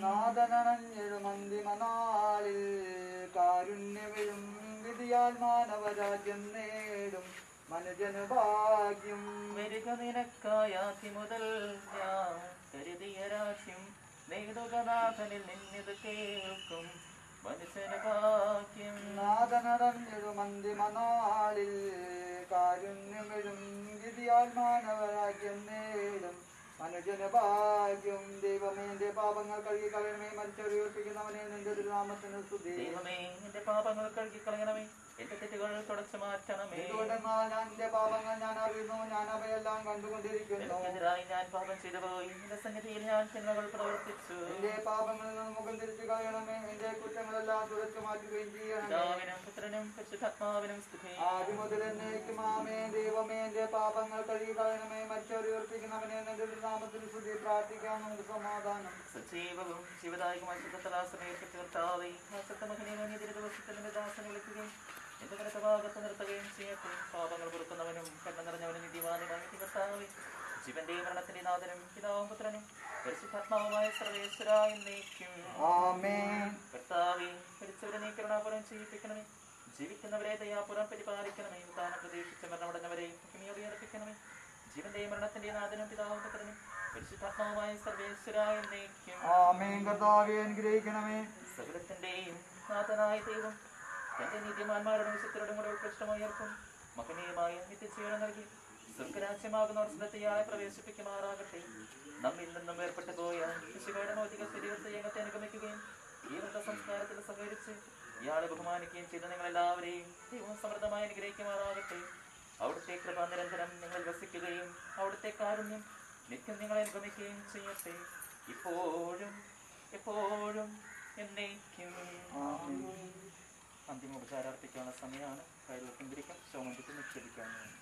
നാഥനണഞ്ഞിടുമന്തിമനാളിൽ കാരുണ്യവരും വിധിയാൽ മാനവരാജ്യം നേടും മനുജന് ഭാഗ്യം വരിക നിനക്കായാതി മുതൽ ഞാൻ കരുതിയ രാജ്യം നേടുക നാഥനിൽ നിന്നിത് കേൾക്കും മനുഷ്യന് ഭാഗ്യം നാഥനടഞ്ഞിടുമന്തിമനാളിൽ കാരുണ്യമിടും വിധിയാൽ മാനവരാജ്യം നേടും മനുജന് ഭാഗ്യം ദൈവമേ എന്റെ പാപങ്ങൾ കഴുകി കളയണമേ മരിച്ചവരെ ഉയർപ്പിക്കുന്നവനെ നിന്റെ തിരുനാമത്തിന് സ്തുതി ദൈവമേ എന്റെ പാപങ്ങൾ കഴുകി കളയണമേ എന്റെ തെറ്റുകൾ തുടച്ചു മാറ്റണമേ എന്തുകൊണ്ടെന്നാൽ ഞാൻ എന്റെ പാപങ്ങൾ ഞാൻ അറിയുന്നു ഞാൻ അവയെല്ലാം കണ്ടുകൊണ്ടിരിക്കുന്നു എനിക്കെതിരായി ഞാൻ പാപം ചെയ്തു പോയി എന്റെ സന്നിധിയിൽ ഞാൻ തിന്മകൾ പ്രവർത്തിച്ചു എന്റെ പാപങ്ങളിൽ നിന്ന് മുഖം തിരിച്ചു കളയണമേ എന്റെ കുറ്റങ്ങളെല്ലാം തുടച്ചു മാറ്റുകയും ചെയ്യണമേ പിതാവിനും പുത്രനും പരിശുദ്ധാത്മാവിനും സ്തുതി ആദ്യം മുതൽ എന്നേക്കും ആമേ ദൈവമേ എന്റെ പാപങ്ങൾ കഴുകി കളയണമേ മരിച്ചവരെ ഉയർപ്പിക്കണമേ നിന്റെ തിരുനാമത്തിന് സ്തുതി പ്രാർത്ഥിക്കാം നമുക്ക് സമാധാനം സജീവവും ജീവദായകമായ ശുദ്ധത്തലാശ്രമേൽപ്പിച്ച കർത്താവേ ആ സത്തമഹനീയമായ തിരു ദിവസത്തിൽ നിന്റെ ദാസനെ വിളിക്കുകയും എന്റെ വലത്ത ഭാഗത്ത് നിർത്തുകയും ചെയ്യട്ടെ പാപങ്ങൾ പൊറുക്കുന്നവനും കണ്ണ നിറഞ്ഞവനും നിധിവാനുമായ കർത്താവേ ജീവന്റെയും മരണത്തിന്റെ നാഥനും പിതാവും പുത്രനും പരിശുദ്ധാത്മാവുമായ സർവേശ്വര എന്നേക്കും ആമേൻ കർത്താവേ മരിച്ചവരെ നീ കരുണാപുരം ചെയ്യിപ്പിക്കണമേ ജീവിക്കുന്നവരെ ദയാപുരം പരിപാലിക്കണമേ ഉദാനം പ്രതീക്ഷിച്ച മരണമടഞ്ഞവരെ ഭൂമിയോട് ഏർപ്പിക്കണമേ ജീവന്റെയും മരണത്തിന്റെയും നാഥനും പിതാവും പുത്രനും പരിശുദ്ധാത്മാവുമായ സർവേശ്വര എന്നേക്കും ആമേൻ കർത്താവെ അനുഗ്രഹിക്കണമേ സകലത്തിന്റെയും നാഥനായ ദൈവം തന്റെ നീതിമാന്മാരുടെ വിശുദ്ധരുടെ കൂടെ ഉത്കൃഷ്ടമായിരിക്കും മകനീയമായ നിത്യജീവനം നൽകി സ്വർഗരാജ്യമാകുന്ന സ്ഥലത്ത് ഇയാളെ പ്രവേശിപ്പിക്കുമാറാകട്ടെ നമ്മിൽ നിന്നും വേർപെട്ടു പോയ ശിശുവയുടെ ഭൗതിക ശരീരത്തെ ഞങ്ങൾക്ക് അനുഗമിക്കുകയും ഈ വൃദ്ധ സംസ്കാരത്തിൽ സഹകരിച്ച് ഇയാളെ ബഹുമാനിക്കുകയും ചെയ്ത നിങ്ങളെല്ലാവരെയും ദൈവം സമൃദ്ധമായി അനുഗ്രഹിക്കുമാറാകട്ടെ അവിടുത്തെ കൃപ നിരന്തരം നിങ്ങൾ വസിക്കുകയും അവിടുത്തെ കാരുണ്യം നിത്യം നിങ്ങളെ അനുഗമിക്കുകയും ചെയ്യട്ടെ ഇപ്പോഴും എപ്പോഴും എന്നേക്കും അന്തിമ ഉപചാരം അർപ്പിക്കാനുള്ള സമയമാണ് കയ്യിലൊപ്പം പിടിക്കാം ശോമന്തിക്ക് നിക്ഷേപിക്കാവുന്നതാണ്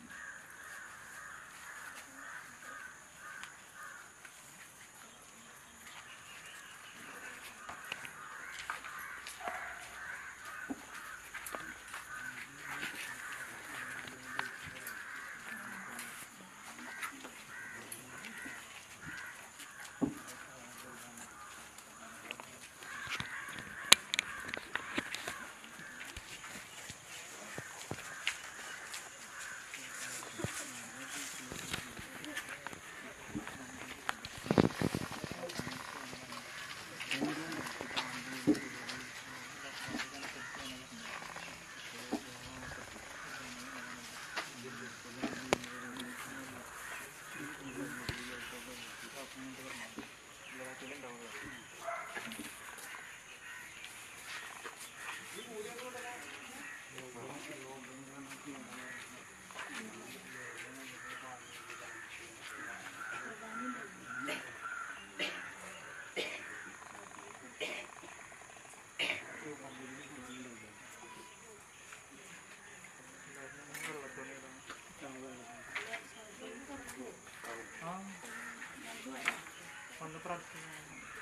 ഒന്ന് പ്രാർത്ഥിക്കാം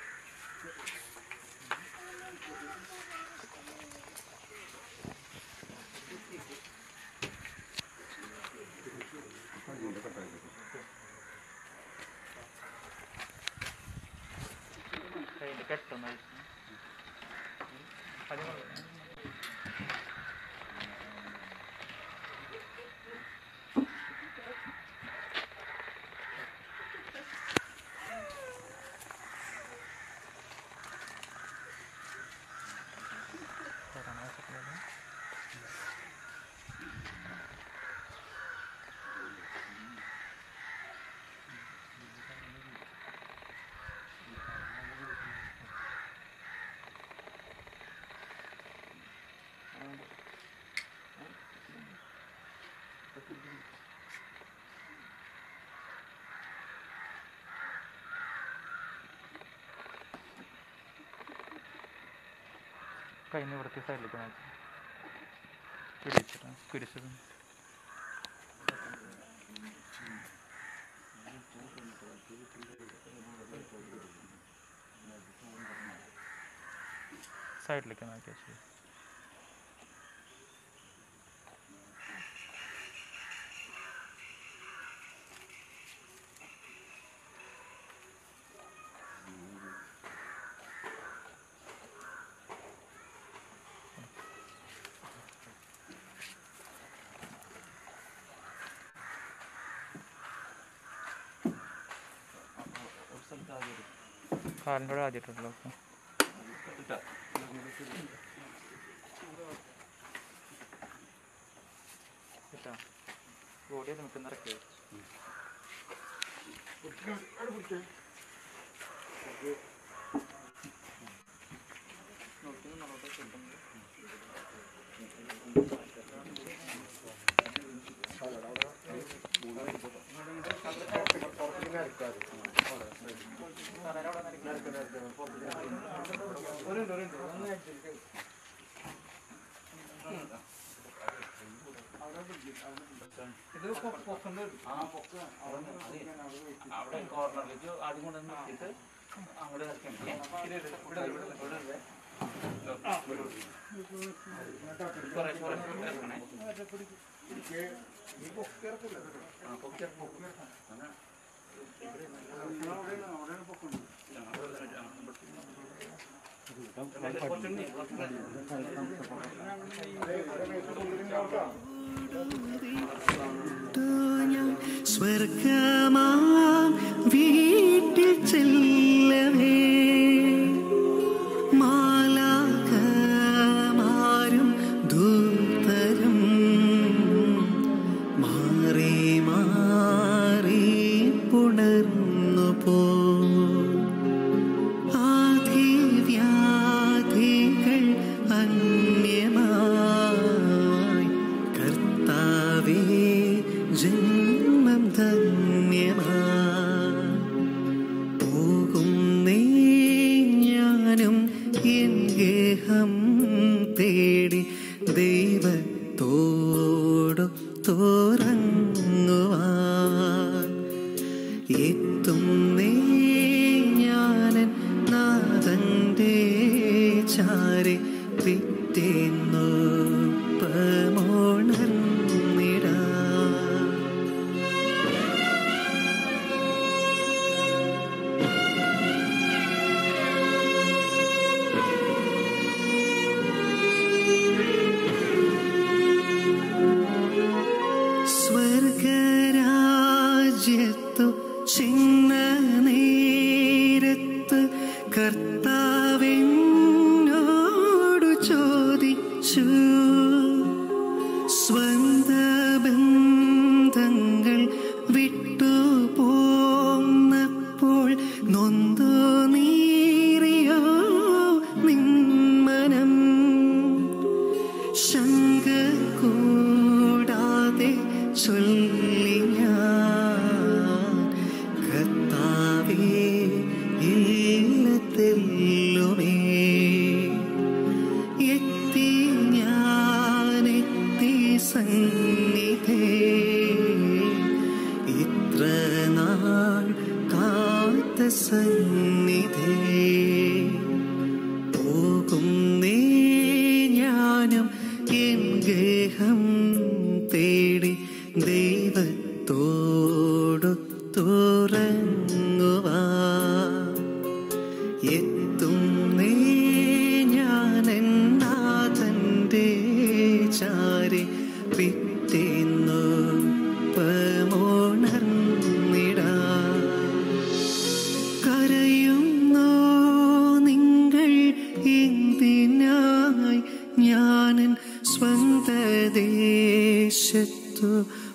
കയ്യിൽ കെട്ടൊന്ന് പതിമൂന്ന് കൈ നിവർത്തി സൈഡിലേക്ക് മാറ്റി പിടിച്ചിട്ട് പിടിച്ചത് സൈഡിലേക്ക് മാറ്റി വെച്ചു കാലിൻ്റെ കൂടെ ആദ്യമായിട്ടുണ്ടല്ലോ അപ്പം കേട്ടോ ബോഡി നമുക്ക് നിറയ്ക്കുക നോക്കി നമ്മളോട് കിട്ടുന്നത് ഇത് പൊക്കുന്നത് അവിടെ കോർണറിലേക്ക് ആദ്യം കൊണ്ട് നിർത്തിയിട്ട് അങ്ങോട്ട് കുറെ കുറെ ഇറക്കണേ ആ പൊക്കി സ്വർഗമാം വീട്ടിൽ ചെല്ലവേ മാലാഖമാരും ദൂതരും മാറി മാറി പുണർന്നു പോ ആധിവ്യാധികൾ അന്യമായി കർത്താവേ ജന്മം ധന്യമായി എത്തുന്നേ ഞാനൻ നാഥന്റെ ചാരെ പിറ്റേന്നു പമോണർന്നിടാ സ്വർഗരാജ്യത്തു ചിന്ന നേരത്ത് കർത്താവിനോടു ചോദിച്ചു സ്വന്ത ബന്ധങ്ങൾ വിട്ടു പോന്നപ്പോൾ നൊന്തു നീറിയോ നിന്മനം ശങ്ക കൂടാതെ ചൊല്ലി ഞാൻ കർത്താവേ ഇല്ലത്തെല്ലുമേ എത്തി ഞാനെത്തി സന്നിധേ ഇത്ര നാൾ കാത്ത സന്നിധേ പോകുന്നേ ഞാനും എൻ ഗേഹം തേടി ദൈവത്തോടു തുറങ്ങുവാ എത്തുന്നേ ഞാൻ നാഥന്റെ ചാരി പിറ്റേന്നു പമോണർന്നിടാ കരയുന്നോ നിങ്ങൾ എന്തിനായി ഞാനൻ സ്വന്ത ദേശത്തു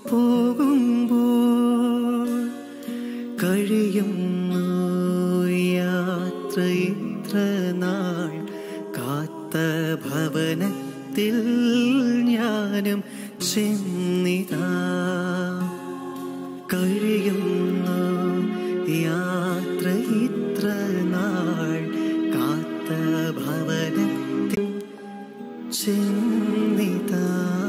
പോകുമ്പോൾ കഴിയുന്നു യാത്ര ഇത്ര നാൾ കാത്ത ഭവനത്തിൽ ഞാനും ചെന്നിതാ കഴിയുന്നു യാത്ര ഇത്ര നാൾ കാത്ത ഭവനത്തിൽ ചെന്നിതാ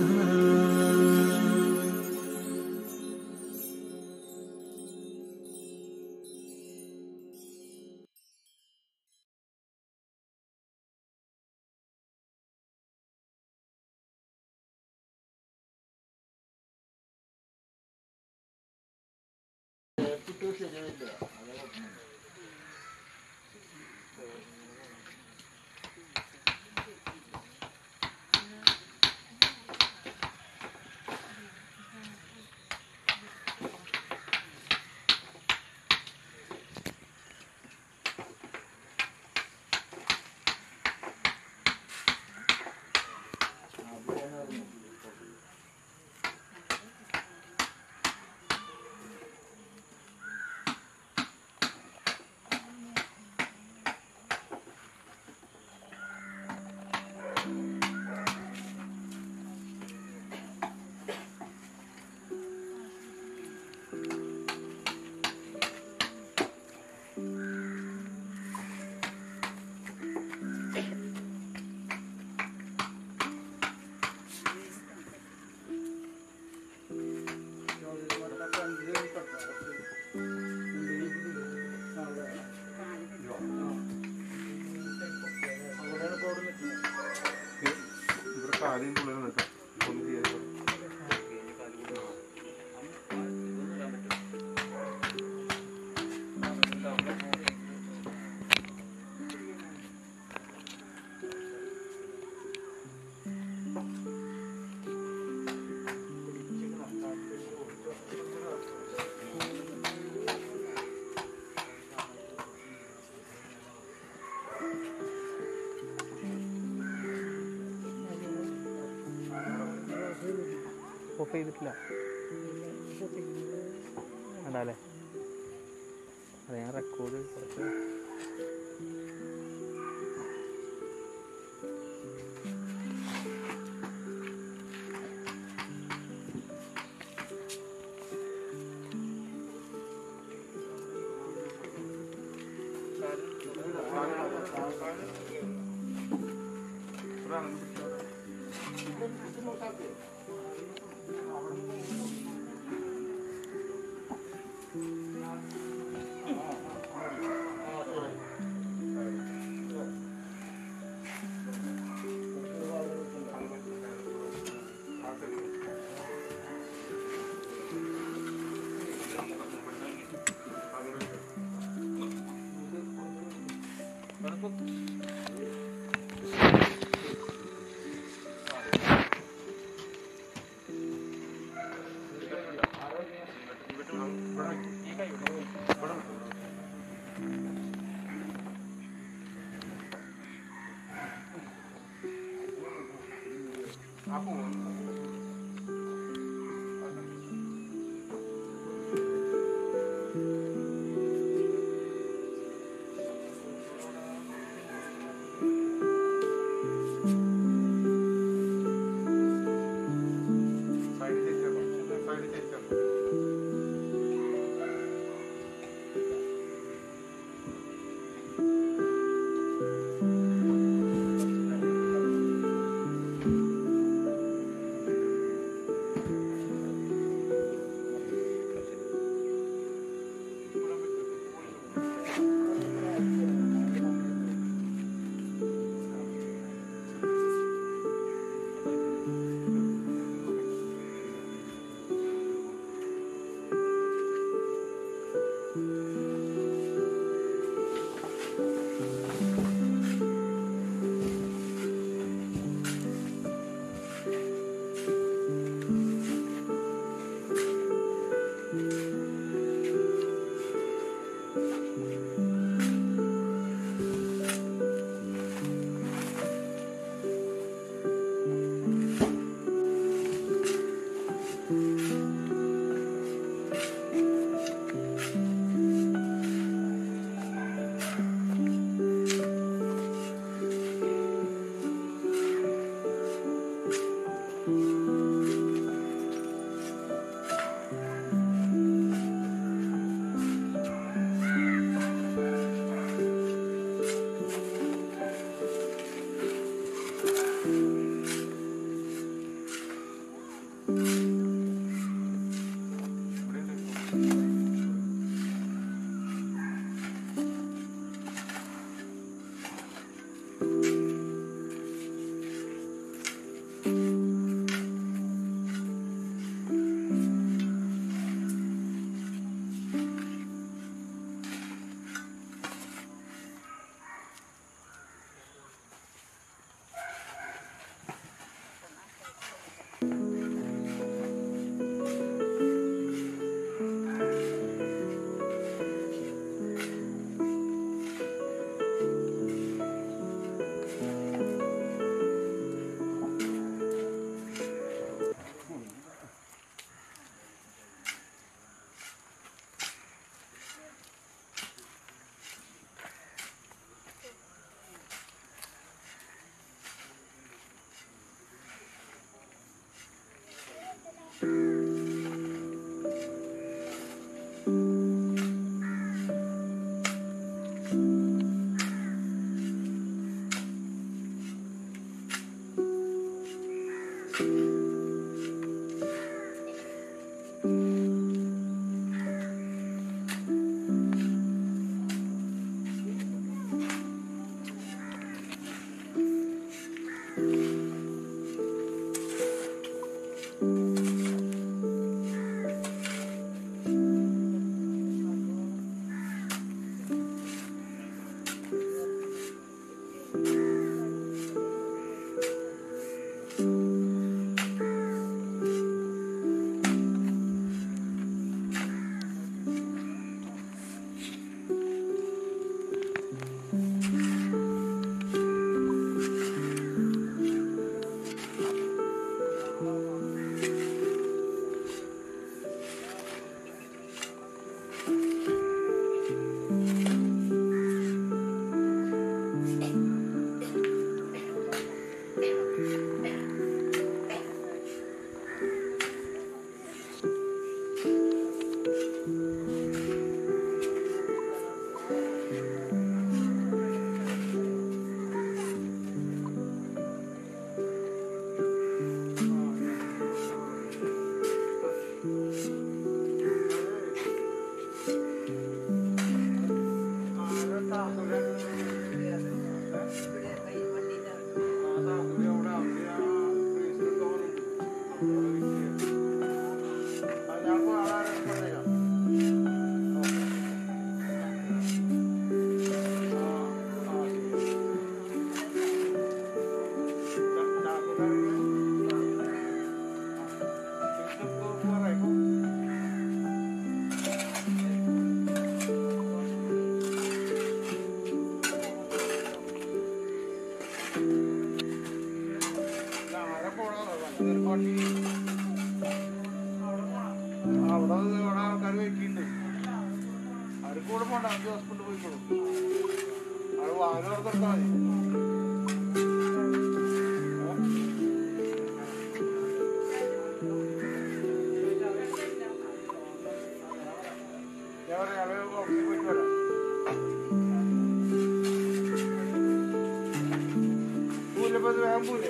ഇവർക്ക് ആദ്യം തുള്ളൽ നിൽക്കാം ഒന്ന് ചെയ്യാൻ ഓഫ് ചെയ്തിട്ടില്ല അതാല്ലേ അത് ഞാൻ റെക്കോർഡ് കുറച്ച് ഇവിടെ സൈഡിൽ കൂടെ പോണ്ട അഞ്ച് ഹോസ്പിറ്റലിൽ പോയിക്കോളൂ അത് വാങ്ങി നടന്നെടുത്താൽ മതി ഞാൻ പറയാം ഞങ്ങൾ ഓഫീസിൽ പോയിട്ട് വരാം പൂലപ്പോ ഇത് വേഗം പൂലേ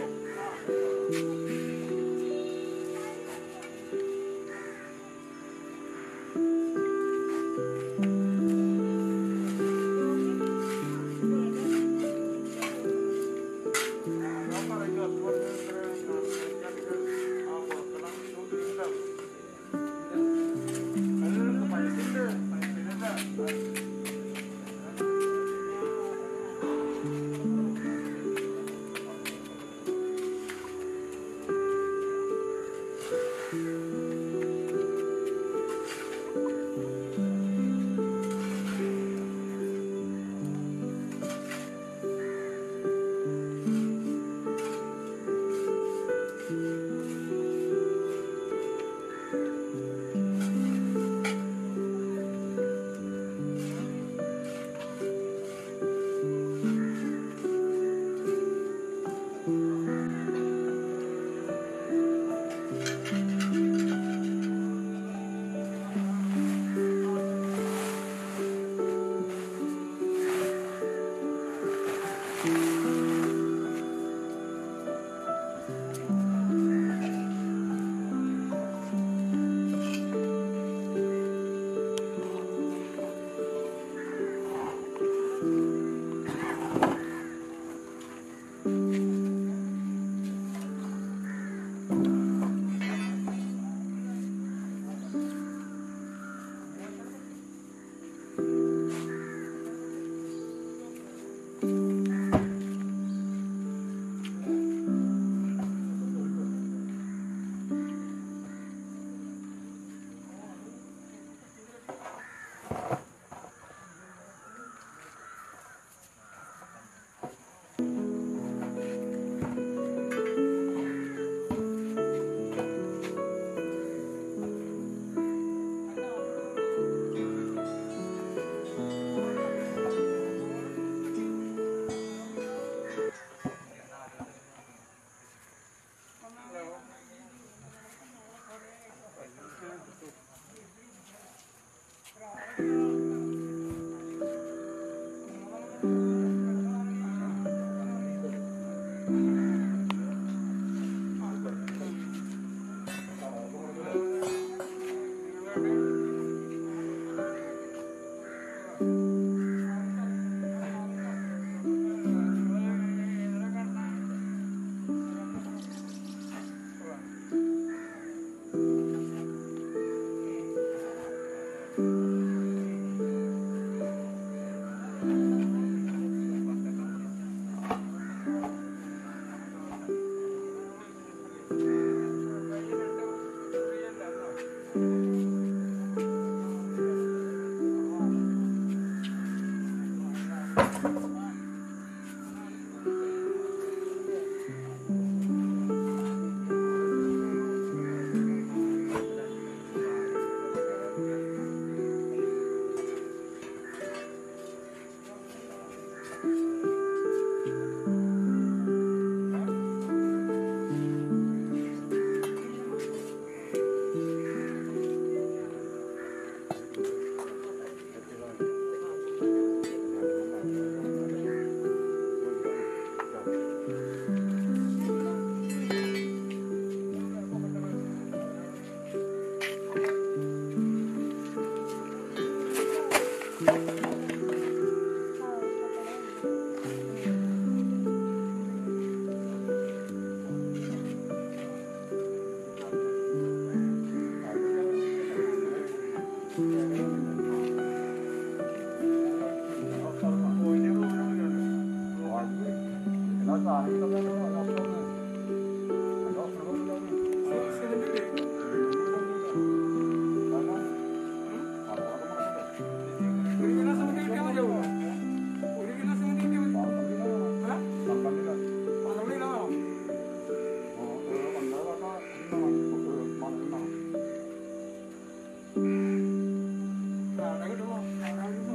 ആ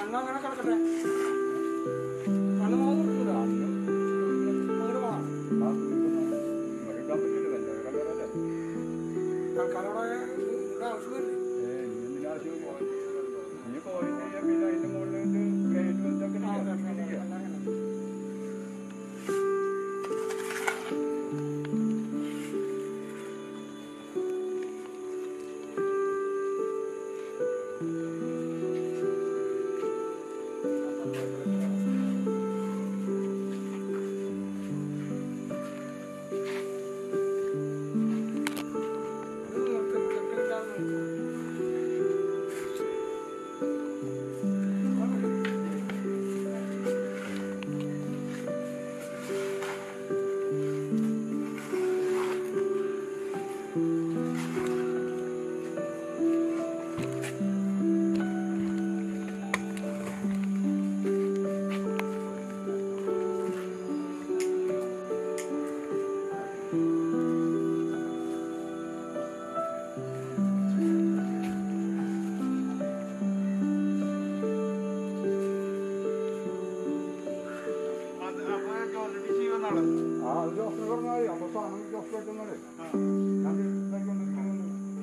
എന്നാ അങ്ങനെ കിടക്കട്ടെ കണ്ണു മാവ് കൊടുക്കൂല അങ്ങോട്ട് പോകാം തൽക്കാലം അവിടെ ഇവിടെ ആവശ്യമില്ല ആ അത് ജോസിനെ പറഞ്ഞാൽ മതി അപ്പൊ സാധനം ജോസ് പറ്റുന്നത് ഞാൻ ഇതായിക്കൊണ്ടിരിക്കുന്നുണ്ട്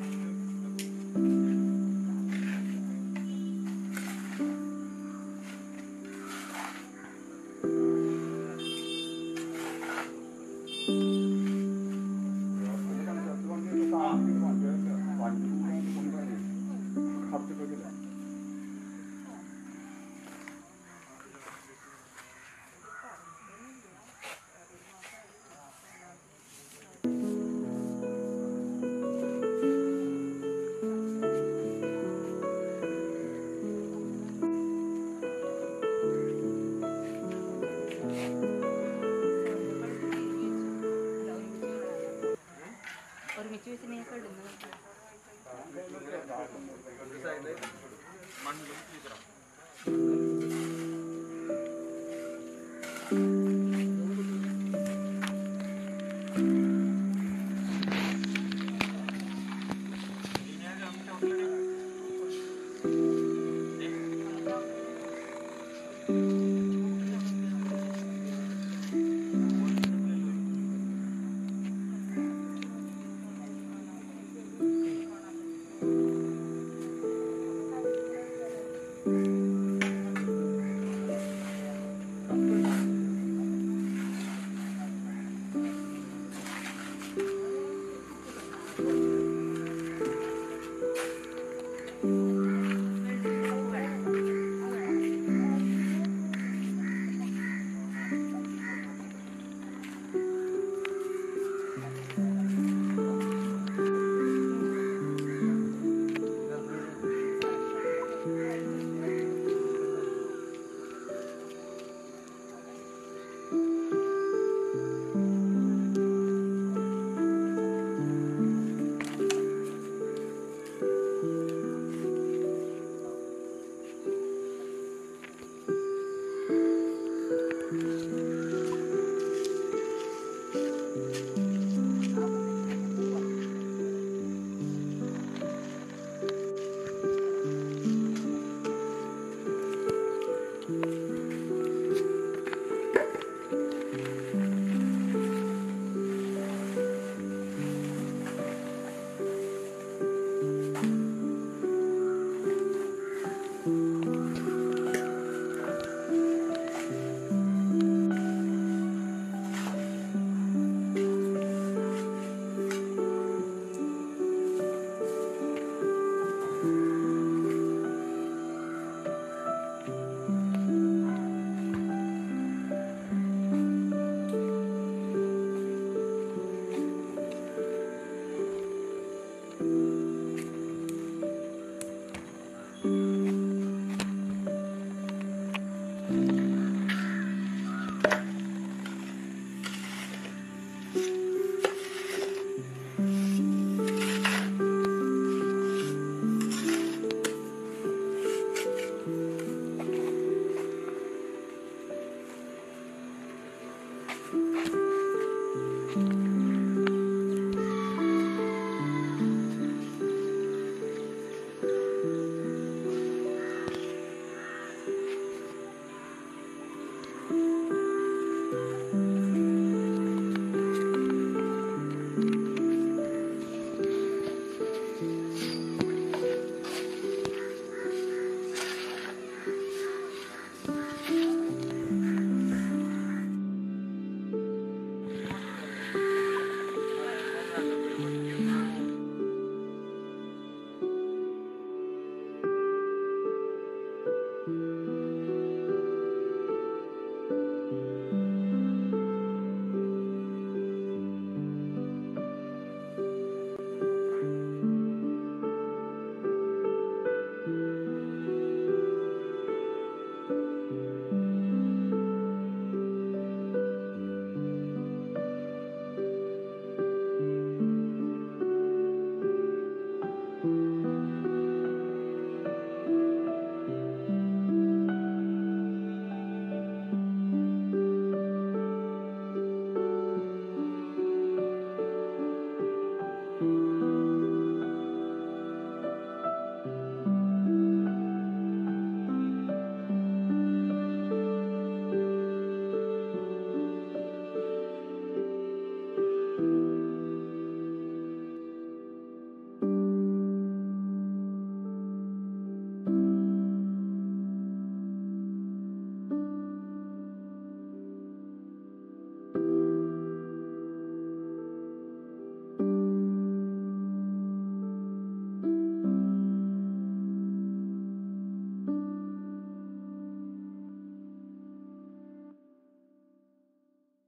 ഒരുമിച്ച് വെച്ച് നീ ഇടുന്നത് ആ